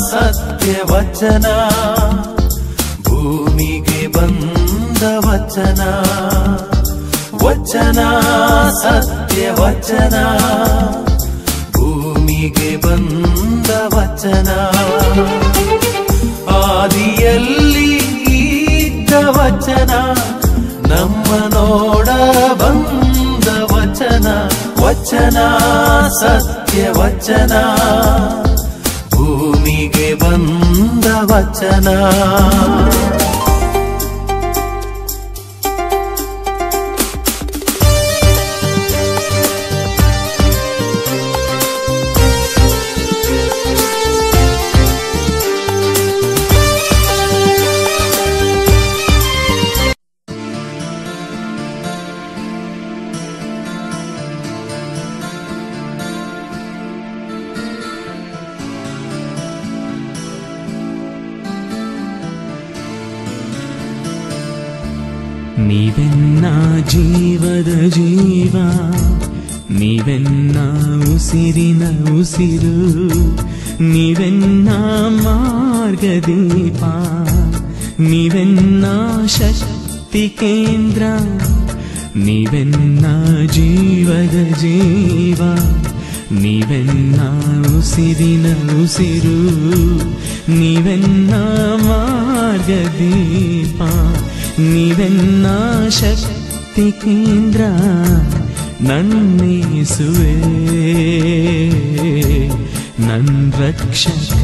ಸತ್ಯ ವಚನ ಭೂಮಿಗೆ ಬಂದ ವಚನ ವಚನ ಸತ್ಯ ವಚನ ಭೂಮಿಗೆ ಬಂದ ವಚನ ಆದಿಯಲ್ಲಿ ಇದ್ದ ವಚನ ನಮ್ಮ ನೋಡ ಬಂದ ವಚನ ವಚನ ಸತ್ಯ ವಚನ ಭೂಮಿಗೆ ಬಂದ ವಚನ ನೀವೆನ್ನ ಜೀವದ ಜೀವ ನೀವೆನ್ನ ಉಸಿರಿನ ಉಸಿರು ನೀವೆನ್ನ ಮಾರ್ಗದೀಪ ನೀವೆನ್ನ ಶಕ್ತಿ ಕೇಂದ್ರ ನೀವೆನ್ನ ಜೀವದ ಜೀವ ನೀವೆನ್ನ ಉಸಿರಿನ ಉಸಿರು ನೀವೆನ್ನ ಮಾರ್ಗದೀಪ ನೀವೆನ್ನ ಶಕ್ತಿ ಕೇಂದ್ರ ನನ್ನೇಸುವೆ ನನ್ ರಕ್ಷಕ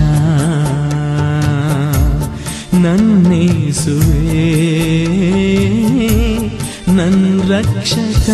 ನನ್ನೇಸುವೆ ನನ್ ರಕ್ಷಕ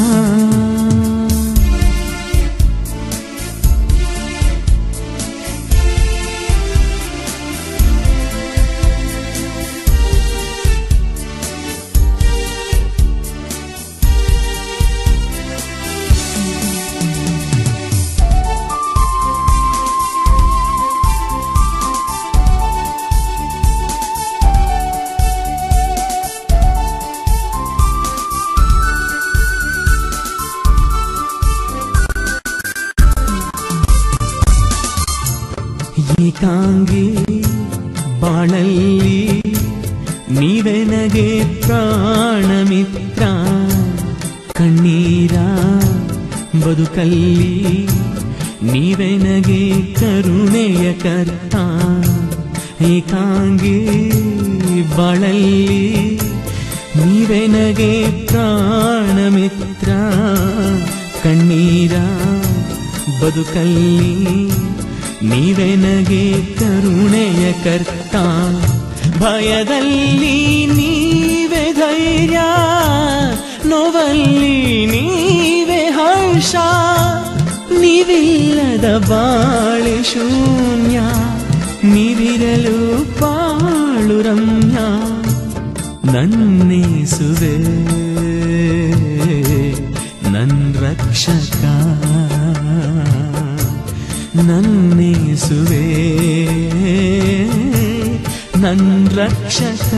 ಏಕಾಂಗಿ ಬಾಳಲ್ಲಿ ನೀವೆನಗೆ ಪ್ರಾಣ ಮಿತ್ರ ಕಣ್ಣೀರ ಬದುಕಲ್ಲಿ ನೀವೆನಗೆ ಕರುಣೆಯ ಕರ್ತ ಏಕಾಂಗಿ ಬಾಳಲ್ಲಿ ನೀವೆನಗೆ ಪ್ರಾಣ ಮಿತ್ರ ಕಣ್ಣೀರ ಬದುಕಲ್ಲಿ ನೀವೆನಗೆ ಕರುಣೆಯ ಕರ್ತ ಭಯದಲ್ಲಿ ನೀವೇ ಧೈರ್ಯ ನೋವಲ್ಲಿ ನೀವೇ ಹರ್ಷ ನೀವಿಲ್ಲದ ಬಾಳೆ ಶೂನ್ಯ ನೀವಿರಲು ಬಾಳು ರಮ್ಯ ನನ್ನೇಸುವೆ ನನ್ ರಕ್ಷಕ ನನ್ನೇಸುವೆ ನನ್ ರಕ್ಷಕ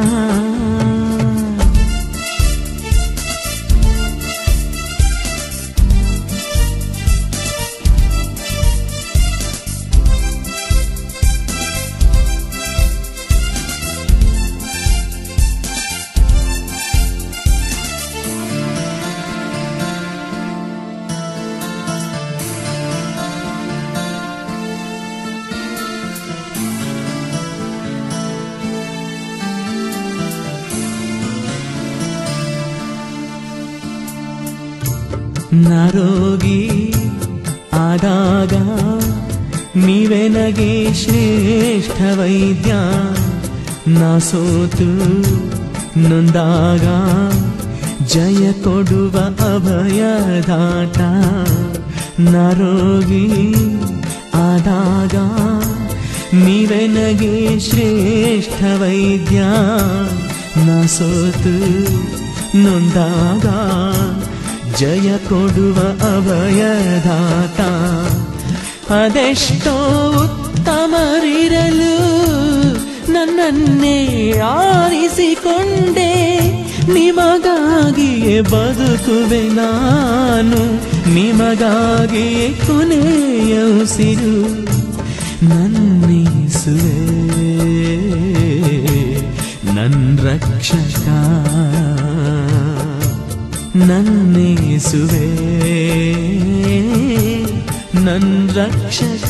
ನರೋಗಿ ಆದಾಗ ನೀವೆನಗೆ ಶ್ರೇಷ್ಠ ವೈದ್ಯ ನಾ ಸೋತು ನೊಂದಾಗ ಜಯ ಕೊಡುವ ಅಭಯದಾಟ ನರೋಗಿ ಆದಾಗ ನೀವೆನಗೆ ಶ್ರೇಷ್ಠ ವೈದ್ಯ ನಾ ಸೋತು ನೊಂದಾಗ ಜಯ ಕೊಡುವ ಅಭಯದಾತ ಅದೆಷ್ಟೋ ಉತ್ತಮರಿರಲು ನನ್ನನ್ನೇ ಆರಿಸಿಕೊಂಡೆ ನಿಮಗಾಗಿಯೇ ಬದುಕುವೆ ನಾನು ನಿಮಗಾಗಿಯೇ ಕೊನೆಯ ಉಸಿರು ನನ್ನೇಸುವೆ ರಕ್ಷಕ ನನ್ನೇಸುವೆ ನನ್ ರಕ್ಷಕ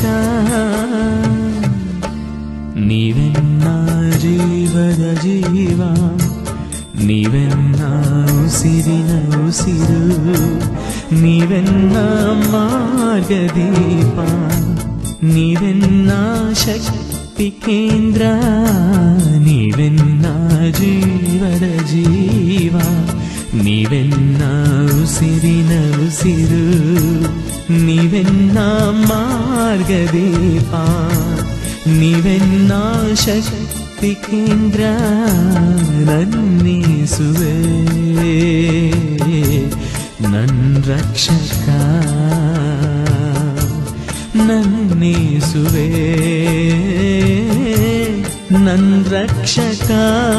ನೀವೆನ್ನ ಜೀವದ ಜೀವ ನೀವೆನ್ನ ಉಸಿರಿನ ಉಸಿರು ನೀವೆನ್ನ ಮಾರ್ಗದೀಪ ನೀವೆನ್ನ ಶಕ್ತಿ ಕೇಂದ್ರ ನೀವೆನ್ನ ಜೀವದ ಜೀವ ನೀವೆನ್ನ ಉಸಿರಿನ ಉಸಿರು ನೀವೆನ್ನ ಮಾರ್ಗದೀಪ ನೀವೆನ್ನ ಶಕ್ತಿ ಕೇಂದ್ರ ನನ್ನೇಸುವೆ ನನ್ ರಕ್ಷಕ ನನ್ನೇಸುವೆ ನನ್ ರಕ್ಷಕ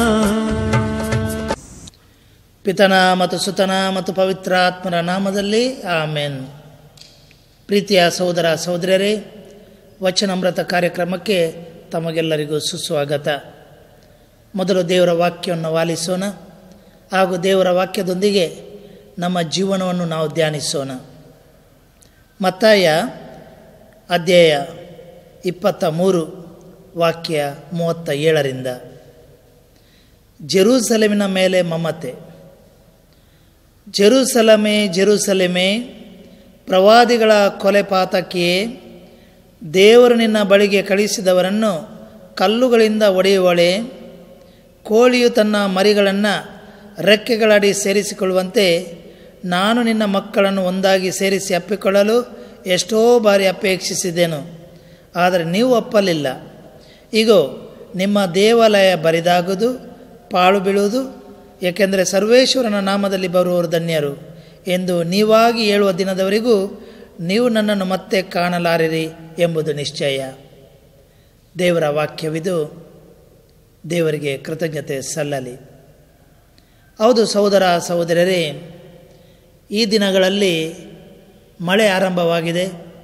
ಪಿತನ ಮತ್ತು ಸುತನ ಮತ್ತು ಪವಿತ್ರಾತ್ಮರ ನಾಮದಲ್ಲಿ ಆಮೇನ್ ಪ್ರೀತಿಯ ಸಹೋದರ ಸಹೋದರರೇ ವಚನಾಮೃತ ಕಾರ್ಯಕ್ರಮಕ್ಕೆ ತಮಗೆಲ್ಲರಿಗೂ ಸುಸ್ವಾಗತ ಮೊದಲು ದೇವರ ವಾಕ್ಯವನ್ನು ವಾಲಿಸೋಣ ಹಾಗೂ ದೇವರ ವಾಕ್ಯದೊಂದಿಗೆ ನಮ್ಮ ಜೀವನವನ್ನು ನಾವು ಧ್ಯಾನಿಸೋಣ ಮತ್ತಾಯ ಅಧ್ಯಾಯ ಇಪ್ಪತ್ತ ಮೂರು ವಾಕ್ಯ ಮೂವತ್ತ ಏಳರಿಂದ ಜೆರೂಸಲೆಮಿನ ಮೇಲೆ ಮಮತೆ ಜೆರೂಸಲಮೆ ಜೆರೂಸಲೆಮೆ ಪ್ರವಾದಿಗಳ ಕೊಲೆಪಾತಕಿಯೇ ದೇವರು ನಿನ್ನ ಬಳಿಗೆ ಕಳಿಸಿದವರನ್ನು ಕಲ್ಲುಗಳಿಂದ ಒಡೆಯುವಳೆ ಕೋಳಿಯು ತನ್ನ ಮರಿಗಳನ್ನು ರೆಕ್ಕೆಗಳಡಿ ಸೇರಿಸಿಕೊಳ್ಳುವಂತೆ ನಾನು ನಿನ್ನ ಮಕ್ಕಳನ್ನು ಒಂದಾಗಿ ಸೇರಿಸಿ ಅಪ್ಪಿಕೊಳ್ಳಲು ಎಷ್ಟೋ ಬಾರಿ ಅಪೇಕ್ಷಿಸಿದೆನು ಆದರೆ ನೀವು ಒಪ್ಪಲಿಲ್ಲ ಈಗೋ ನಿಮ್ಮ ದೇವಾಲಯ ಬರಿದಾಗುವುದು ಪಾಳು ಬೀಳುವುದು ಏಕೆಂದರೆ ಸರ್ವೇಶ್ವರನ ನಾಮದಲ್ಲಿ ಬರುವವರು ಧನ್ಯರು ಎಂದು ನೀವಾಗಿ ಹೇಳುವ ದಿನದವರೆಗೂ ನೀವು ನನ್ನನ್ನು ಮತ್ತೆ ಕಾಣಲಾರಿರಿ ಎಂಬುದು ನಿಶ್ಚಯ ದೇವರ ವಾಕ್ಯವಿದು ದೇವರಿಗೆ ಕೃತಜ್ಞತೆ ಸಲ್ಲಲಿ ಹೌದು ಸಹೋದರ ಸಹೋದರರೇ ಈ ದಿನಗಳಲ್ಲಿ ಮಳೆ ಆರಂಭವಾಗಿದೆ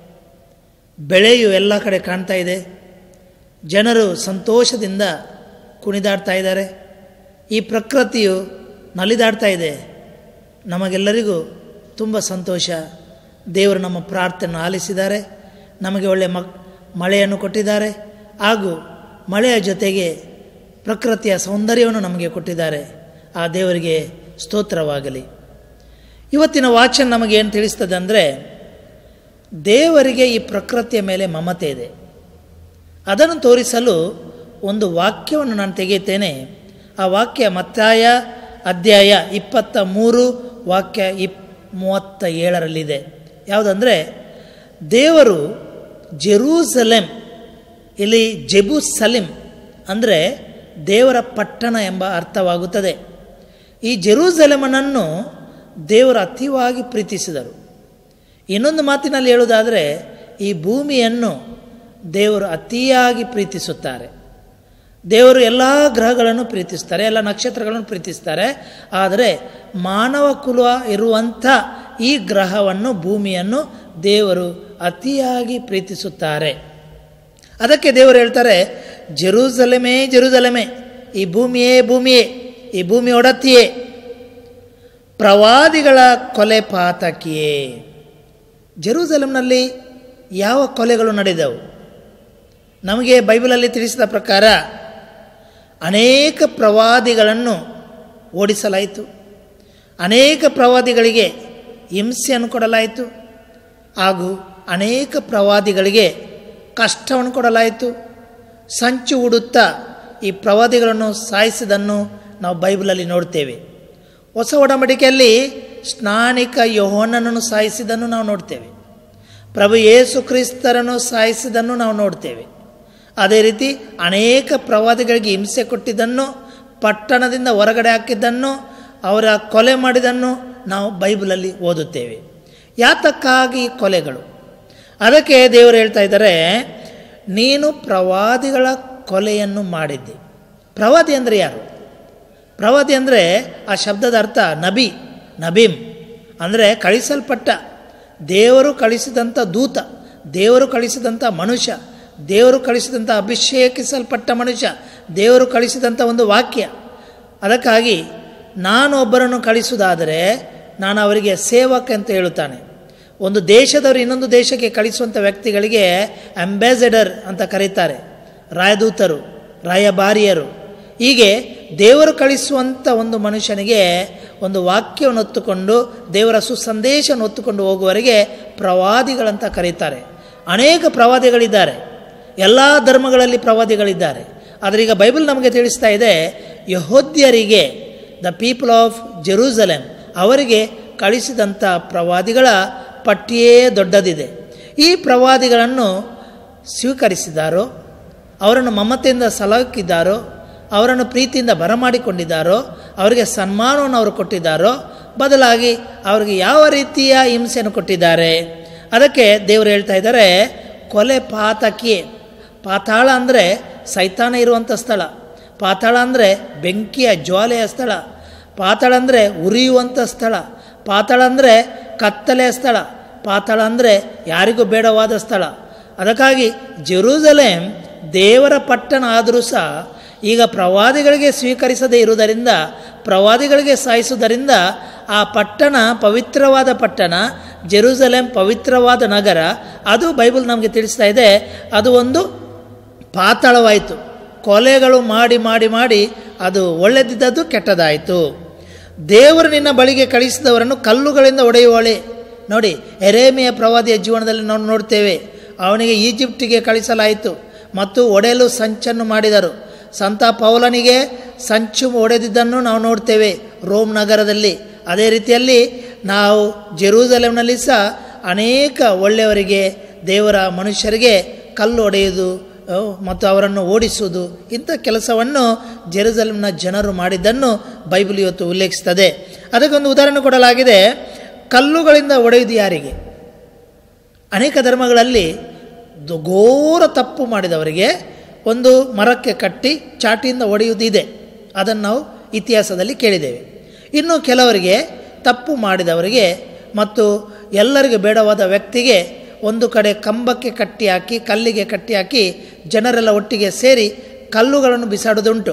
ಬೆಳೆಯು ಎಲ್ಲ ಕಡೆ ಕಾಣ್ತಾ ಇದೆ ಜನರು ಸಂತೋಷದಿಂದ ಕುಣಿದಾಡ್ತಾ ಇದ್ದಾರೆ ಈ ಪ್ರಕೃತಿಯು ನಲಿದಾಡ್ತಾ ಇದೆ ನಮಗೆಲ್ಲರಿಗೂ ತುಂಬ ಸಂತೋಷ ದೇವರು ನಮ್ಮ ಪ್ರಾರ್ಥನೆ ಆಲಿಸಿದ್ದಾರೆ ನಮಗೆ ಒಳ್ಳೆಯ ಮಕ್ ಮಳೆಯನ್ನು ಕೊಟ್ಟಿದ್ದಾರೆ ಹಾಗೂ ಮಳೆಯ ಜೊತೆಗೆ ಪ್ರಕೃತಿಯ ಸೌಂದರ್ಯವನ್ನು ನಮಗೆ ಕೊಟ್ಟಿದ್ದಾರೆ ಆ ದೇವರಿಗೆ ಸ್ತೋತ್ರವಾಗಲಿ ಇವತ್ತಿನ ವಾಚನ ನಮಗೆ ಏನು ತಿಳಿಸ್ತದೆ ಅಂದರೆ ದೇವರಿಗೆ ಈ ಪ್ರಕೃತಿಯ ಮೇಲೆ ಮಮತೆ ಇದೆ ಅದನ್ನು ತೋರಿಸಲು ಒಂದು ವಾಕ್ಯವನ್ನು ನಾನು ತೆಗೆಯುತ್ತೇನೆ ಆ ವಾಕ್ಯ ಮತ್ತಾಯ ಅಧ್ಯಾಯ ಇಪ್ಪತ್ತ ಮೂರು ವಾಕ್ಯ ಇಪ್ ಮೂವತ್ತ ಏಳರಲ್ಲಿದೆ ಯಾವುದಂದರೆ ದೇವರು ಜೆರೂಸಲೆಮ್ ಇಲ್ಲಿ ಜೆಬುಸಲಿಂ ಅಂದರೆ ದೇವರ ಪಟ್ಟಣ ಎಂಬ ಅರ್ಥವಾಗುತ್ತದೆ ಈ ಜೆರೂಸಲೆಮನನ್ನು ದೇವರು ಅತಿವಾಗಿ ಪ್ರೀತಿಸಿದರು ಇನ್ನೊಂದು ಮಾತಿನಲ್ಲಿ ಹೇಳುವುದಾದರೆ ಈ ಭೂಮಿಯನ್ನು ದೇವರು ಅತಿಯಾಗಿ ಪ್ರೀತಿಸುತ್ತಾರೆ ದೇವರು ಎಲ್ಲ ಗ್ರಹಗಳನ್ನು ಪ್ರೀತಿಸ್ತಾರೆ ಎಲ್ಲ ನಕ್ಷತ್ರಗಳನ್ನು ಪ್ರೀತಿಸ್ತಾರೆ ಆದರೆ ಮಾನವ ಕುಲ ಇರುವಂಥ ಈ ಗ್ರಹವನ್ನು ಭೂಮಿಯನ್ನು ದೇವರು ಅತಿಯಾಗಿ ಪ್ರೀತಿಸುತ್ತಾರೆ ಅದಕ್ಕೆ ದೇವರು ಹೇಳ್ತಾರೆ ಜೆರೂಸಲೆಮೇ ಜೆರೂಸಲೆಮೆ ಈ ಭೂಮಿಯೇ ಭೂಮಿಯೇ ಈ ಭೂಮಿ ಒಡತಿಯೇ ಪ್ರವಾದಿಗಳ ಕೊಲೆ ಪಾತಕಿಯೇ ಜೆರೂಸಲೆಮ್ನಲ್ಲಿ ಯಾವ ಕೊಲೆಗಳು ನಡೆದವು ನಮಗೆ ಬೈಬಲಲ್ಲಿ ತಿಳಿಸಿದ ಪ್ರಕಾರ ಅನೇಕ ಪ್ರವಾದಿಗಳನ್ನು ಓಡಿಸಲಾಯಿತು ಅನೇಕ ಪ್ರವಾದಿಗಳಿಗೆ ಹಿಂಸೆಯನ್ನು ಕೊಡಲಾಯಿತು ಹಾಗೂ ಅನೇಕ ಪ್ರವಾದಿಗಳಿಗೆ ಕಷ್ಟವನ್ನು ಕೊಡಲಾಯಿತು ಸಂಚು ಹುಡುತ್ತಾ ಈ ಪ್ರವಾದಿಗಳನ್ನು ಸಾಯಿಸಿದನ್ನು ನಾವು ಬೈಬಲಲ್ಲಿ ನೋಡ್ತೇವೆ ಹೊಸ ಒಡಂಬಡಿಕೆಯಲ್ಲಿ ಸ್ನಾನಿಕ ಯೋಹನನ್ನು ಸಾಯಿಸಿದ್ದನ್ನು ನಾವು ನೋಡ್ತೇವೆ ಪ್ರಭು ಯೇಸು ಕ್ರಿಸ್ತರನ್ನು ಸಾಯಿಸಿದ್ದನ್ನು ನಾವು ನೋಡ್ತೇವೆ ಅದೇ ರೀತಿ ಅನೇಕ ಪ್ರವಾದಿಗಳಿಗೆ ಹಿಂಸೆ ಕೊಟ್ಟಿದ್ದನ್ನು ಪಟ್ಟಣದಿಂದ ಹೊರಗಡೆ ಹಾಕಿದ್ದನ್ನು ಅವರ ಕೊಲೆ ಮಾಡಿದ್ದನ್ನು ನಾವು ಬೈಬಲಲ್ಲಿ ಓದುತ್ತೇವೆ ಯಾತಕ್ಕಾಗಿ ಕೊಲೆಗಳು ಅದಕ್ಕೆ ದೇವರು ಹೇಳ್ತಾ ಇದ್ದಾರೆ ನೀನು ಪ್ರವಾದಿಗಳ ಕೊಲೆಯನ್ನು ಮಾಡಿದ್ದೆ ಪ್ರವಾದಿ ಅಂದರೆ ಯಾರು ಪ್ರವಾದಿ ಅಂದರೆ ಆ ಶಬ್ದದ ಅರ್ಥ ನಬಿ ನಬೀಮ್ ಅಂದರೆ ಕಳಿಸಲ್ಪಟ್ಟ ದೇವರು ಕಳಿಸಿದಂಥ ದೂತ ದೇವರು ಕಳಿಸಿದಂಥ ಮನುಷ್ಯ ದೇವರು ಕಳಿಸಿದಂಥ ಅಭಿಷೇಕಿಸಲ್ಪಟ್ಟ ಮನುಷ್ಯ ದೇವರು ಕಳಿಸಿದಂಥ ಒಂದು ವಾಕ್ಯ ಅದಕ್ಕಾಗಿ ನಾನು ಒಬ್ಬರನ್ನು ಕಳಿಸುವುದಾದರೆ ನಾನು ಅವರಿಗೆ ಸೇವಕ ಅಂತ ಹೇಳುತ್ತಾನೆ ಒಂದು ದೇಶದವರು ಇನ್ನೊಂದು ದೇಶಕ್ಕೆ ಕಳಿಸುವಂಥ ವ್ಯಕ್ತಿಗಳಿಗೆ ಅಂಬಾಸಡರ್ ಅಂತ ಕರೀತಾರೆ ರಾಯದೂತರು ರಾಯಭಾರಿಯರು ಹೀಗೆ ದೇವರು ಕಳಿಸುವಂಥ ಒಂದು ಮನುಷ್ಯನಿಗೆ ಒಂದು ವಾಕ್ಯವನ್ನು ಹೊತ್ತುಕೊಂಡು ದೇವರ ಸುಸಂದೇಶವನ್ನು ಹೊತ್ತುಕೊಂಡು ಹೋಗುವವರೆಗೆ ಪ್ರವಾದಿಗಳಂತ ಕರೀತಾರೆ ಅನೇಕ ಪ್ರವಾದಿಗಳಿದ್ದಾರೆ ಎಲ್ಲ ಧರ್ಮಗಳಲ್ಲಿ ಪ್ರವಾದಿಗಳಿದ್ದಾರೆ ಆದರೆ ಈಗ ಬೈಬಲ್ ನಮಗೆ ತಿಳಿಸ್ತಾ ಇದೆ ಯಹೋದ್ಯರಿಗೆ ದ ಪೀಪಲ್ ಆಫ್ ಜೆರೂಸಲೆಮ್ ಅವರಿಗೆ ಕಳಿಸಿದಂಥ ಪ್ರವಾದಿಗಳ ಪಟ್ಟಿಯೇ ದೊಡ್ಡದಿದೆ ಈ ಪ್ರವಾದಿಗಳನ್ನು ಸ್ವೀಕರಿಸಿದ್ದಾರೋ ಅವರನ್ನು ಮಮತೆಯಿಂದ ಸಲಹಿದ್ದಾರೋ ಅವರನ್ನು ಪ್ರೀತಿಯಿಂದ ಬರಮಾಡಿಕೊಂಡಿದ್ದಾರೋ ಅವರಿಗೆ ಸನ್ಮಾನವನ್ನು ಅವರು ಕೊಟ್ಟಿದ್ದಾರೋ ಬದಲಾಗಿ ಅವರಿಗೆ ಯಾವ ರೀತಿಯ ಹಿಂಸೆಯನ್ನು ಕೊಟ್ಟಿದ್ದಾರೆ ಅದಕ್ಕೆ ದೇವರು ಹೇಳ್ತಾ ಇದ್ದಾರೆ ಕೊಲೆ ಪಾತಕಿ ಪಾತಾಳ ಅಂದರೆ ಸೈತಾನ ಇರುವಂಥ ಸ್ಥಳ ಪಾತಾಳ ಅಂದರೆ ಬೆಂಕಿಯ ಜ್ವಾಲೆಯ ಸ್ಥಳ ಪಾತಾಳ ಅಂದರೆ ಉರಿಯುವಂಥ ಸ್ಥಳ ಪಾತಾಳ ಅಂದರೆ ಕತ್ತಲೆಯ ಸ್ಥಳ ಪಾತಾಳ ಅಂದರೆ ಯಾರಿಗೂ ಬೇಡವಾದ ಸ್ಥಳ ಅದಕ್ಕಾಗಿ ಜೆರೂಸಲೇಮ್ ದೇವರ ಪಟ್ಟಣ ಆದರೂ ಸಹ ಈಗ ಪ್ರವಾದಿಗಳಿಗೆ ಸ್ವೀಕರಿಸದೇ ಇರುವುದರಿಂದ ಪ್ರವಾದಿಗಳಿಗೆ ಸಾಯಿಸುವುದರಿಂದ ಆ ಪಟ್ಟಣ ಪವಿತ್ರವಾದ ಪಟ್ಟಣ ಜೆರೂಸಲೇಮ್ ಪವಿತ್ರವಾದ ನಗರ ಅದು ಬೈಬಲ್ ನಮಗೆ ತಿಳಿಸ್ತಾ ಇದೆ ಅದು ಒಂದು ಪಾತಾಳವಾಯಿತು ಕೊಲೆಗಳು ಮಾಡಿ ಮಾಡಿ ಮಾಡಿ ಅದು ಒಳ್ಳೆದಿದ್ದದ್ದು ಕೆಟ್ಟದಾಯಿತು ದೇವರು ನಿನ್ನ ಬಳಿಗೆ ಕಳಿಸಿದವರನ್ನು ಕಲ್ಲುಗಳಿಂದ ಒಡೆಯುವಳೆ ನೋಡಿ ಎರೇಮಿಯ ಪ್ರವಾದಿಯ ಜೀವನದಲ್ಲಿ ನಾವು ನೋಡ್ತೇವೆ ಅವನಿಗೆ ಈಜಿಪ್ಟಿಗೆ ಕಳಿಸಲಾಯಿತು ಮತ್ತು ಒಡೆಯಲು ಸಂಚನ್ನು ಮಾಡಿದರು ಸಂತ ಪೌಲನಿಗೆ ಸಂಚು ಒಡೆದಿದ್ದನ್ನು ನಾವು ನೋಡ್ತೇವೆ ರೋಮ್ ನಗರದಲ್ಲಿ ಅದೇ ರೀತಿಯಲ್ಲಿ ನಾವು ಜೆರೂಸಲೆಮ್ನಲ್ಲಿ ಸಹ ಅನೇಕ ಒಳ್ಳೆಯವರಿಗೆ ದೇವರ ಮನುಷ್ಯರಿಗೆ ಕಲ್ಲು ಒಡೆಯುವುದು ಅಹ್, ಮತ್ತು ಅವರನ್ನು ಓಡಿಸುವುದು ಇಂಥ ಕೆಲಸವನ್ನು ಜೆರೂಸಲೆಮ್ನ ಜನರು ಮಾಡಿದ್ದನ್ನು ಬೈಬಲ್ ಇವತ್ತು ಉಲ್ಲೇಖಿಸ್ತದೆ ಅದಕ್ಕೊಂದು ಉದಾಹರಣೆ ಕೊಡಲಾಗಿದೆ ಕಲ್ಲುಗಳಿಂದ ಒಡೆಯುವುದು ಯಾರಿಗೆ ಅನೇಕ ಧರ್ಮಗಳಲ್ಲಿ ದು- ಘೋರ ತಪ್ಪು ಮಾಡಿದವರಿಗೆ ಒಂದು ಮರಕ್ಕೆ ಕಟ್ಟಿ ಚಾಟಿಯಿಂದ ಒಡೆಯುವುದಿದೆ ಅದನ್ನು ನಾವು ಇತಿಹಾಸದಲ್ಲಿ ಕೇಳಿದ್ದೇವೆ ಇನ್ನು ಕೆಲವರಿಗೆ ತಪ್ಪು ಮಾಡಿದವರಿಗೆ ಮತ್ತು ಎಲ್ಲರಿಗೂ ಬೇಡವಾದ ವ್ಯಕ್ತಿಗೆ ಒಂದು ಕಡೆ ಕಂಬಕ್ಕೆ ಕಟ್ಟಿ ಹಾಕಿ ಕಲ್ಲಿಗೆ ಕಟ್ಟಿ ಹಾಕಿ ಜನರೆಲ್ಲ ಒಟ್ಟಿಗೆ ಸೇರಿ ಕಲ್ಲುಗಳನ್ನು ಬಿಸಾಡುವುದುಂಟು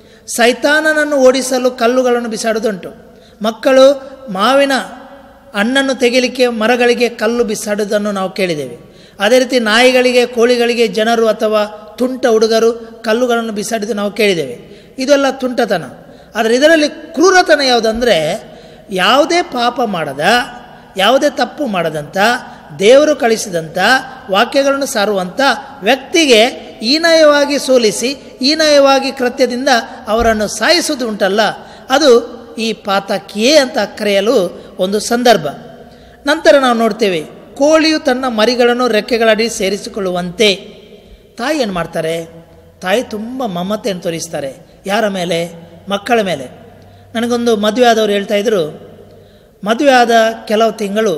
ಸೈತಾನನನ್ನು ಓಡಿಸಲು ಕಲ್ಲುಗಳನ್ನು ಬಿಸಾಡುವುದುಂಟು ಮಕ್ಕಳು ಮಾವಿನ ಹಣ್ಣನ್ನು ತೆಗೆಯಲಿಕ್ಕೆ ಮರಗಳಿಗೆ ಕಲ್ಲು ಬಿಸಾಡುವುದನ್ನು ನಾವು ಕೇಳಿದ್ದೇವೆ ಅದೇ ರೀತಿ ನಾಯಿಗಳಿಗೆ ಕೋಳಿಗಳಿಗೆ ಜನರು ಅಥವಾ ತುಂಟ ಹುಡುಗರು ಕಲ್ಲುಗಳನ್ನು ಬಿಸಾಡಿದ್ದು ನಾವು ಕೇಳಿದ್ದೇವೆ ಇದೆಲ್ಲ ತುಂಟತನ ಆದರೆ ಇದರಲ್ಲಿ ಕ್ರೂರತನ ಯಾವುದಂದರೆ ಯಾವುದೇ ಪಾಪ ಮಾಡದ ಯಾವುದೇ ತಪ್ಪು ಮಾಡದಂಥ ದೇವರು ಕಳಿಸಿದಂಥ ವಾಕ್ಯಗಳನ್ನು ಸಾರುವಂಥ ವ್ಯಕ್ತಿಗೆ ಹೀನಯವಾಗಿ ಸೋಲಿಸಿ ಹೀನಯವಾಗಿ ಕೃತ್ಯದಿಂದ ಅವರನ್ನು ಸಾಯಿಸುವುದು ಉಂಟಲ್ಲ ಅದು ಈ ಪಾತಕಿಯೇ ಅಂತ ಕರೆಯಲು ಒಂದು ಸಂದರ್ಭ ನಂತರ ನಾವು ನೋಡ್ತೇವೆ ಕೋಳಿಯು ತನ್ನ ಮರಿಗಳನ್ನು ರೆಕ್ಕೆಗಳಡಿ ಸೇರಿಸಿಕೊಳ್ಳುವಂತೆ ತಾಯಿ ಏನು ಮಾಡ್ತಾರೆ ತಾಯಿ ತುಂಬ ಮಮತೆಯನ್ನು ತೋರಿಸ್ತಾರೆ ಯಾರ ಮೇಲೆ ಮಕ್ಕಳ ಮೇಲೆ ನನಗೊಂದು ಮದುವೆ ಆದವರು ಹೇಳ್ತಾ ಇದ್ರು ಮದುವೆ ಆದ ಕೆಲವು ತಿಂಗಳು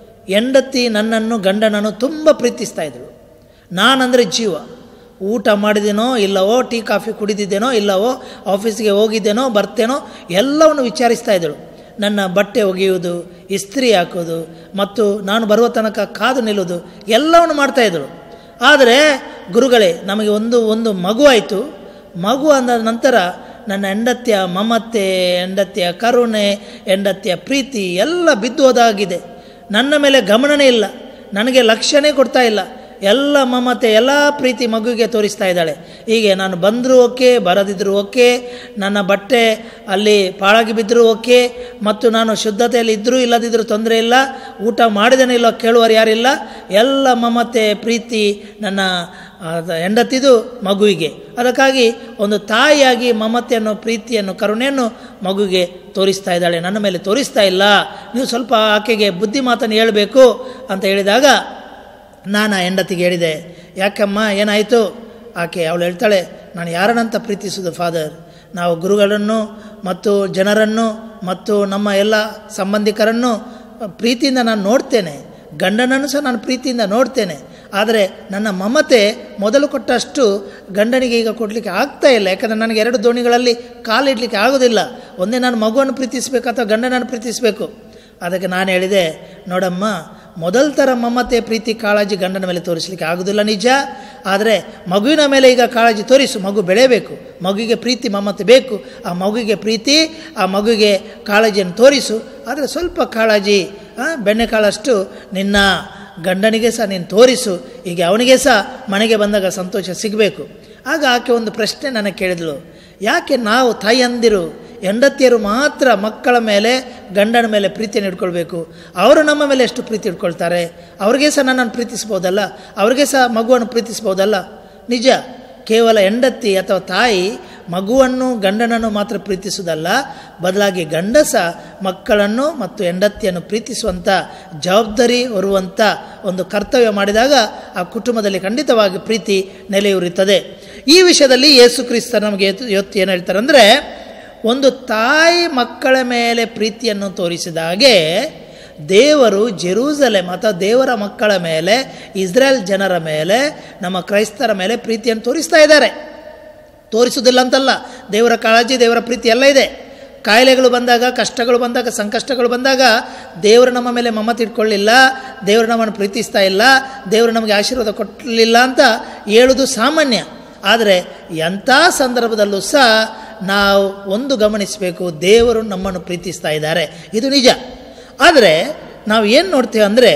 ಹೆಂಡತಿ ನನ್ನನ್ನು ಗಂಡನನ್ನು ತುಂಬ ಪ್ರೀತಿಸ್ತಾ ಇದ್ರು ನಾನಂದರೆ ಜೀವ ಊಟ ಮಾಡಿದ್ದೇನೋ ಇಲ್ಲವೋ ಟೀ ಕಾಫಿ ಕುಡಿದಿದ್ದೇನೋ ಇಲ್ಲವೋ ಆಫೀಸ್ಗೆ ಹೋಗಿದ್ದೇನೋ ಬರ್ತೇನೋ ಎಲ್ಲವನ್ನು ವಿಚಾರಿಸ್ತಾ ಇದ್ದಳು ನನ್ನ ಬಟ್ಟೆ ಒಗೆಯುವುದು ಇಸ್ತ್ರಿ ಹಾಕೋದು ಮತ್ತು ನಾನು ಬರುವ ತನಕ ಕಾದು ನಿಲ್ಲುವುದು ಎಲ್ಲವನ್ನು ಮಾಡ್ತಾಯಿದ್ರು ಆದರೆ ಗುರುಗಳೇ ನಮಗೆ ಒಂದು ಒಂದು ಮಗು ಆಯಿತು ಮಗು ಅಂದ ನಂತರ ನನ್ನ ಹೆಂಡತಿಯ ಮಮತೆ ಹೆಂಡತಿಯ ಕರುಣೆ ಹೆಂಡತಿಯ ಪ್ರೀತಿ ಎಲ್ಲ ಬಿದ್ದು ಹೋದಾಗಿದೆ ನನ್ನ ಮೇಲೆ ಗಮನನೇ ಇಲ್ಲ ನನಗೆ ಲಕ್ಷ್ಯನೇ ಕೊಡ್ತಾ ಇಲ್ಲ ಎಲ್ಲ ಮಮತೆ ಎಲ್ಲ ಪ್ರೀತಿ ಮಗುವಿಗೆ ತೋರಿಸ್ತಾ ಇದ್ದಾಳೆ ಹೀಗೆ ನಾನು ಬಂದರೂ ಓಕೆ ಬರದಿದ್ದರೂ ಓಕೆ ನನ್ನ ಬಟ್ಟೆ ಅಲ್ಲಿ ಪಾಳಾಗಿ ಬಿದ್ದರೂ ಓಕೆ ಮತ್ತು ನಾನು ಶುದ್ಧತೆಯಲ್ಲಿ ಇದ್ದರೂ ಇಲ್ಲದಿದ್ದರೂ ತೊಂದರೆ ಇಲ್ಲ ಊಟ ಮಾಡಿದೇನೋ ಇಲ್ಲೋ ಕೇಳುವರು ಯಾರಿಲ್ಲ ಎಲ್ಲ ಮಮತೆ ಪ್ರೀತಿ ನನ್ನ ಅದ ಹೆಂಡತಿದು ಮಗುವಿಗೆ ಅದಕ್ಕಾಗಿ ಒಂದು ತಾಯಿಯಾಗಿ ಮಮತೆಯನ್ನು ಪ್ರೀತಿಯನ್ನು ಕರುಣೆಯನ್ನು ಮಗುವಿಗೆ ತೋರಿಸ್ತಾ ಇದ್ದಾಳೆ ನನ್ನ ಮೇಲೆ ತೋರಿಸ್ತಾ ಇಲ್ಲ ನೀವು ಸ್ವಲ್ಪ ಆಕೆಗೆ ಬುದ್ಧಿ ಮಾತನ್ನು ಹೇಳಬೇಕು ಅಂತ ಹೇಳಿದಾಗ ನಾನು ಆ ಹೆಂಡತಿಗೆ ಹೇಳಿದೆ ಯಾಕಮ್ಮ ಏನಾಯಿತು ಆಕೆ ಅವಳು ಹೇಳ್ತಾಳೆ ನಾನು ಯಾರನ್ನಂತ ಪ್ರೀತಿಸೋದು ಫಾದರ್ ನಾವು ಗುರುಗಳನ್ನು ಮತ್ತು ಜನರನ್ನು ಮತ್ತು ನಮ್ಮ ಎಲ್ಲ ಸಂಬಂಧಿಕರನ್ನು ಪ್ರೀತಿಯಿಂದ ನಾನು ನೋಡ್ತೇನೆ ಗಂಡನನ್ನು ಸಹ ನಾನು ಪ್ರೀತಿಯಿಂದ ನೋಡ್ತೇನೆ ಆದರೆ ನನ್ನ ಮಮತೆ ಮೊದಲು ಕೊಟ್ಟಷ್ಟು ಗಂಡನಿಗೆ ಈಗ ಕೊಡಲಿಕ್ಕೆ ಆಗ್ತಾ ಇಲ್ಲ ಯಾಕಂದರೆ ನನಗೆ ಎರಡು ದೋಣಿಗಳಲ್ಲಿ ಕಾಲಿಡಲಿಕ್ಕೆ ಆಗೋದಿಲ್ಲ ಒಂದೇ ನಾನು ಮಗುವನ್ನು ಪ್ರೀತಿಸಬೇಕು ಅಥವಾ ಗಂಡನನ್ನು ಪ್ರೀತಿಸಬೇಕು ಅದಕ್ಕೆ ನಾನು ಹೇಳಿದೆ ನೋಡಮ್ಮ ಮೊದಲ ಥರ ಮಮತೆ ಪ್ರೀತಿ ಕಾಳಜಿ ಗಂಡನ ಮೇಲೆ ತೋರಿಸಲಿಕ್ಕೆ ಆಗೋದಿಲ್ಲ ನಿಜ ಆದರೆ ಮಗುವಿನ ಮೇಲೆ ಈಗ ಕಾಳಜಿ ತೋರಿಸು ಮಗು ಬೆಳೆಯಬೇಕು ಮಗುವಿಗೆ ಪ್ರೀತಿ ಮಮತೆ ಬೇಕು ಆ ಮಗುವಿಗೆ ಪ್ರೀತಿ ಆ ಮಗುವಿಗೆ ಕಾಳಜಿಯನ್ನು ತೋರಿಸು ಆದರೆ ಸ್ವಲ್ಪ ಕಾಳಜಿ ಆ, ಬೆಣ್ಣೆಕಾಳಷ್ಟು ನಿನ್ನ ಗಂಡನಿಗೆ ಸಹ ನೀನು ತೋರಿಸು ಈಗ ಅವನಿಗೆ ಸಹ ಮನೆಗೆ ಬಂದಾಗ ಸಂತೋಷ ಸಿಗಬೇಕು ಆಗ ಆಕೆ ಒಂದು ಪ್ರಶ್ನೆ ನನಗೆ ಕೇಳಿದಳು ಯಾಕೆ ನಾವು ತಾಯಿಯಂದಿರು ಹೆಂಡತಿಯರು ಮಾತ್ರ ಮಕ್ಕಳ ಮೇಲೆ ಗಂಡನ ಮೇಲೆ ಪ್ರೀತಿಯನ್ನು ಇಟ್ಕೊಳ್ಬೇಕು ಅವರು ನಮ್ಮ ಮೇಲೆ ಎಷ್ಟು ಪ್ರೀತಿ ಇಟ್ಕೊಳ್ತಾರೆ ಅವ್ರಿಗೆ ಸಹ ನನ್ನನ್ನು ಪ್ರೀತಿಸ್ಬೋದಲ್ಲ ಅವ್ರಿಗೆ ಸಹ ಮಗುವನ್ನು ಪ್ರೀತಿಸ್ಬೋದಲ್ಲ ನಿಜ ಕೇವಲ ಹೆಂಡತಿ ಅಥವಾ ತಾಯಿ ಮಗುವನ್ನು ಗಂಡನನ್ನು ಮಾತ್ರ ಪ್ರೀತಿಸುವುದಲ್ಲ ಬದಲಾಗಿ ಗಂಡಸ ಮಕ್ಕಳನ್ನು ಮತ್ತು ಹೆಂಡತಿಯನ್ನು ಪ್ರೀತಿಸುವಂಥ ಜವಾಬ್ದಾರಿ ಹೊರುವಂಥ ಒಂದು ಕರ್ತವ್ಯ ಮಾಡಿದಾಗ ಆ ಕುಟುಂಬದಲ್ಲಿ ಖಂಡಿತವಾಗಿ ಪ್ರೀತಿ ನೆಲೆಯೂರುತ್ತದೆ ಈ ವಿಷಯದಲ್ಲಿ ಯೇಸು ಕ್ರಿಸ್ತ ನಮಗೆ ಇವತ್ತು- ಇವತ್ತು ಏನು ಹೇಳ್ತಾರೆ ಅಂದರೆ ಒಂದು ತಾಯಿ ಮಕ್ಕಳ ಮೇಲೆ ಪ್ರೀತಿಯನ್ನು ತೋರಿಸಿದಾಗೆ ದೇವರು ಜೆರೂಸಲೆಮ್ ಅಥವಾ ದೇವರ ಮಕ್ಕಳ ಮೇಲೆ ಇಸ್ರೇಲ್ ಜನರ ಮೇಲೆ ನಮ್ಮ ಕ್ರೈಸ್ತರ ಮೇಲೆ ಪ್ರೀತಿಯನ್ನು ತೋರಿಸ್ತಾ ಇದ್ದಾರೆ ತೋರಿಸುವುದಿಲ್ಲ ಅಂತಲ್ಲ ದೇವರ ಕಾಳಜಿ ದೇವರ ಪ್ರೀತಿ ಎಲ್ಲ ಇದೆ ಕಾಯಿಲೆಗಳು ಬಂದಾಗ ಕಷ್ಟಗಳು ಬಂದಾಗ ಸಂಕಷ್ಟಗಳು ಬಂದಾಗ ದೇವರು ನಮ್ಮ ಮೇಲೆ ಮಮತೆ ಇಟ್ಕೊಳ್ಳಿಲ್ಲ ದೇವರು ನಮ್ಮನ್ನು ಪ್ರೀತಿಸ್ತಾ ಇಲ್ಲ ದೇವರು ನಮಗೆ ಆಶೀರ್ವಾದ ಕೊಟ್ಟಲಿಲ್ಲ ಅಂತ ಹೇಳುವುದು ಸಾಮಾನ್ಯ ಆದರೆ ಎಂಥ ಸಂದರ್ಭದಲ್ಲೂ ಸಹ ನಾವು ಒಂದು ಗಮನಿಸಬೇಕು ದೇವರು ನಮ್ಮನ್ನು ಪ್ರೀತಿಸ್ತಾ ಇದ್ದಾರೆ ಇದು ನಿಜ ಆದರೆ ನಾವು ಏನು ನೋಡ್ತೇವೆ ಅಂದರೆ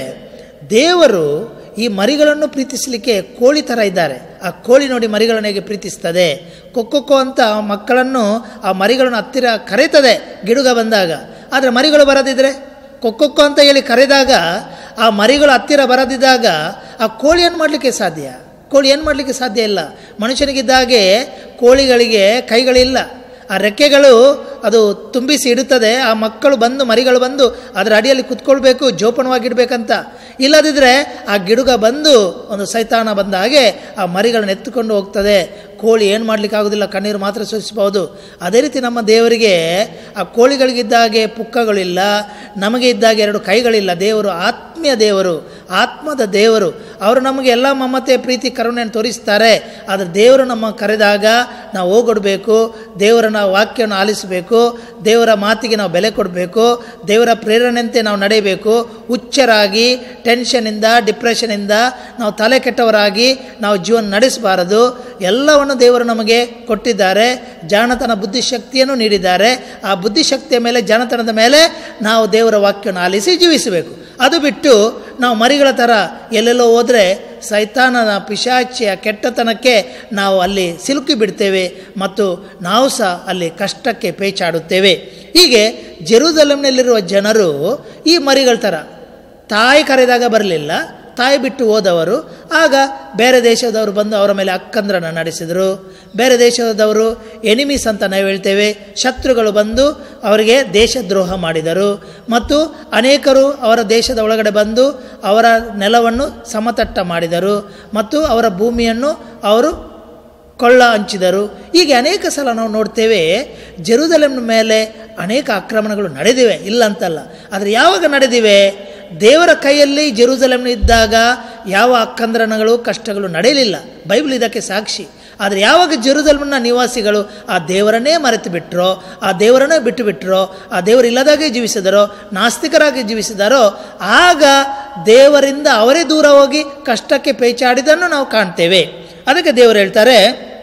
ದೇವರು ಈ ಮರಿಗಳನ್ನು ಪ್ರೀತಿಸಲಿಕ್ಕೆ ಕೋಳಿ ಥರ ಇದ್ದಾರೆ ಆ ಕೋಳಿ ನೋಡಿ ಮರಿಗಳನ್ನು ಹೇಗೆ ಪ್ರೀತಿಸ್ತದೆ ಕೊಕ್ಕೊಕ್ಕೋ ಅಂತ ಮಕ್ಕಳನ್ನು ಆ ಮರಿಗಳನ್ನು ಹತ್ತಿರ ಕರೀತದೆ ಗಿಡುಗ ಬಂದಾಗ ಆದರೆ ಮರಿಗಳು ಬರದಿದ್ರೆ ಕೊಕ್ಕೊಕ್ಕೋ ಅಂತ ಹೇಳಿ ಕರೆದಾಗ ಆ ಮರಿಗಳು ಹತ್ತಿರ ಬರದಿದ್ದಾಗ ಆ ಕೋಳಿ ಏನು ಮಾಡಲಿಕ್ಕೆ ಸಾಧ್ಯ ಕೋಳಿ ಏನು ಮಾಡಲಿಕ್ಕೆ ಸಾಧ್ಯ ಇಲ್ಲ ಮನುಷ್ಯನಿಗಿದ್ದಾಗೆ ಕೋಳಿಗಳಿಗೆ ಕೈಗಳಿಲ್ಲ ಆ ರೆಕ್ಕೆಗಳು ಅದು ತುಂಬಿಸಿ ಇಡುತ್ತದೆ ಆ ಮಕ್ಕಳು ಬಂದು ಮರಿಗಳು ಬಂದು ಅದರ ಅಡಿಯಲ್ಲಿ ಕುತ್ಕೊಳ್ಬೇಕು ಜೋಪಾನವಾಗಿಡ್ಬೇಕಂತ ಇಲ್ಲದಿದ್ದರೆ ಆ ಗಿಡುಗ ಬಂದು ಒಂದು ಸೈತಾನ ಬಂದ ಹಾಗೆ ಆ ಮರಿಗಳನ್ನ ಎತ್ತುಕೊಂಡು ಹೋಗ್ತದೆ ಕೋಳಿ ಏನು ಮಾಡಲಿಕ್ಕೆ ಆಗೋದಿಲ್ಲ ಕಣ್ಣೀರು ಮಾತ್ರ ಸೂಚಿಸಬಹುದು ಅದೇ ರೀತಿ ನಮ್ಮ ದೇವರಿಗೆ ಆ ಕೋಳಿಗಳಿಗಿದ್ದಾಗೆ ಪುಕ್ಕಗಳಿಲ್ಲ ನಮಗೆ ಇದ್ದಾಗೆ ಎರಡು ಕೈಗಳಿಲ್ಲ ದೇವರು ಆತ್ಮೀಯ ದೇವರು ಆತ್ಮದ ದೇವರು ಅವರು ನಮಗೆ ಎಲ್ಲ ಮಮತೆ ಪ್ರೀತಿ ಕರುಣೆಯನ್ನು ತೋರಿಸ್ತಾರೆ ಆದರೆ ದೇವರು ನಮ್ಮ ಕರೆದಾಗ ನಾವು ಹೋಗೊಡ್ಬೇಕು ದೇವರ ನಾವು ವಾಕ್ಯವನ್ನು ಆಲಿಸಬೇಕು ದೇವರ ಮಾತಿಗೆ ನಾವು ಬೆಲೆ ಕೊಡಬೇಕು ದೇವರ ಪ್ರೇರಣೆಯಂತೆ ನಾವು ನಡೆಯಬೇಕು ಹುಚ್ಚರಾಗಿ ಟೆನ್ಷನಿಂದ ಡಿಪ್ರೆಷನಿಂದ ನಾವು ತಲೆ ಕೆಟ್ಟವರಾಗಿ ನಾವು ಜೀವನ ನಡೆಸಬಾರದು ಎಲ್ಲವನ್ನು ದೇವರು ನಮಗೆ ಕೊಟ್ಟಿದ್ದಾರೆ ಜಾಣತನ ಬುದ್ಧಿಶಕ್ತಿಯನ್ನು ನೀಡಿದ್ದಾರೆ ಆ ಬುದ್ಧಿಶಕ್ತಿಯ ಮೇಲೆ ಜಾಣತನದ ಮೇಲೆ ನಾವು ದೇವರ ವಾಕ್ಯವನ್ನು ಆಲಿಸಿ ಜೀವಿಸಬೇಕು ಅದು ಬಿಟ್ಟು ನಾವು ಮರಿಗಳ ಥರ ಎಲ್ಲೆಲ್ಲೋ ಹೋದರೆ ಸೈತಾನನ ಪಿಶಾಚಿಯ ಕೆಟ್ಟತನಕ್ಕೆ ನಾವು ಅಲ್ಲಿ ಸಿಲುಕಿ ಬಿಡ್ತೇವೆ ಮತ್ತು ನಾವು ಸಹ ಅಲ್ಲಿ ಕಷ್ಟಕ್ಕೆ ಪೇಚಾಡುತ್ತೇವೆ ಹೀಗೆ ಜೆರೂಸಲೆಮ್ನಲ್ಲಿರುವ ಜನರು ಈ ಮರಿಗಳ ಥರ ತಾಯಿ ಕರೆದಾಗ ಬರಲಿಲ್ಲ ತಾಯಿ ಬಿಟ್ಟು ಹೋದವರು ಆಗ ಬೇರೆ ದೇಶದವರು ಬಂದು ಅವರ ಮೇಲೆ ಅಕ್ಕಂದ್ರನ್ನು ನಡೆಸಿದರು ಬೇರೆ ದೇಶದವರು ಎನಿಮೀಸ್ ಅಂತ ನಾವು ಹೇಳ್ತೇವೆ ಶತ್ರುಗಳು ಬಂದು ಅವರಿಗೆ ದೇಶದ್ರೋಹ ಮಾಡಿದರು ಮತ್ತು ಅನೇಕರು ಅವರ ದೇಶದ ಒಳಗಡೆ ಬಂದು ಅವರ ನೆಲವನ್ನು ಸಮತಟ್ಟ ಮಾಡಿದರು ಮತ್ತು ಅವರ ಭೂಮಿಯನ್ನು ಅವರು ಕೊಳ್ಳ ಹಂಚಿದರು ಹೀಗೆ ಅನೇಕ ಸಲ ನಾವು ನೋಡ್ತೇವೆ ಜೆರೂಸಲೆಮ್ನ ಮೇಲೆ ಅನೇಕ ಆಕ್ರಮಣಗಳು ನಡೆದಿವೆ ಇಲ್ಲ ಅಂತಲ್ಲ ಆದರೆ ಯಾವಾಗ ನಡೆದಿವೆ ದೇವರ ಕೈಯಲ್ಲಿ ಜೆರೂಸಲೆಮ್ನ ಇದ್ದಾಗ ಯಾವ ಅಕ್ಕಂದ್ರನಗಳು ಕಷ್ಟಗಳು ನಡೆಯಲಿಲ್ಲ ಬೈಬಲ್ ಇದಕ್ಕೆ ಸಾಕ್ಷಿ ಆದರೆ ಯಾವಾಗ ಜೆರೂಸಲೆಮ್ನ ನಿವಾಸಿಗಳು ಆ ದೇವರನ್ನೇ ಮರೆತು ಬಿಟ್ಟರೋ ಆ ದೇವರನ್ನೇ ಬಿಟ್ಟು ಬಿಟ್ಟರೋ ಆ ದೇವರು ಇಲ್ಲದಾಗೆ ಜೀವಿಸಿದರೋ ನಾಸ್ತಿಕರಾಗಿ ಜೀವಿಸಿದಾರೋ ಆಗ ದೇವರಿಂದ ಅವರೇ ದೂರ ಹೋಗಿ ಕಷ್ಟಕ್ಕೆ ಪೇಚಾಡಿದನ್ನು ನಾವು ಕಾಣ್ತೇವೆ ಅದಕ್ಕೆ ದೇವರು ಹೇಳ್ತಾರೆ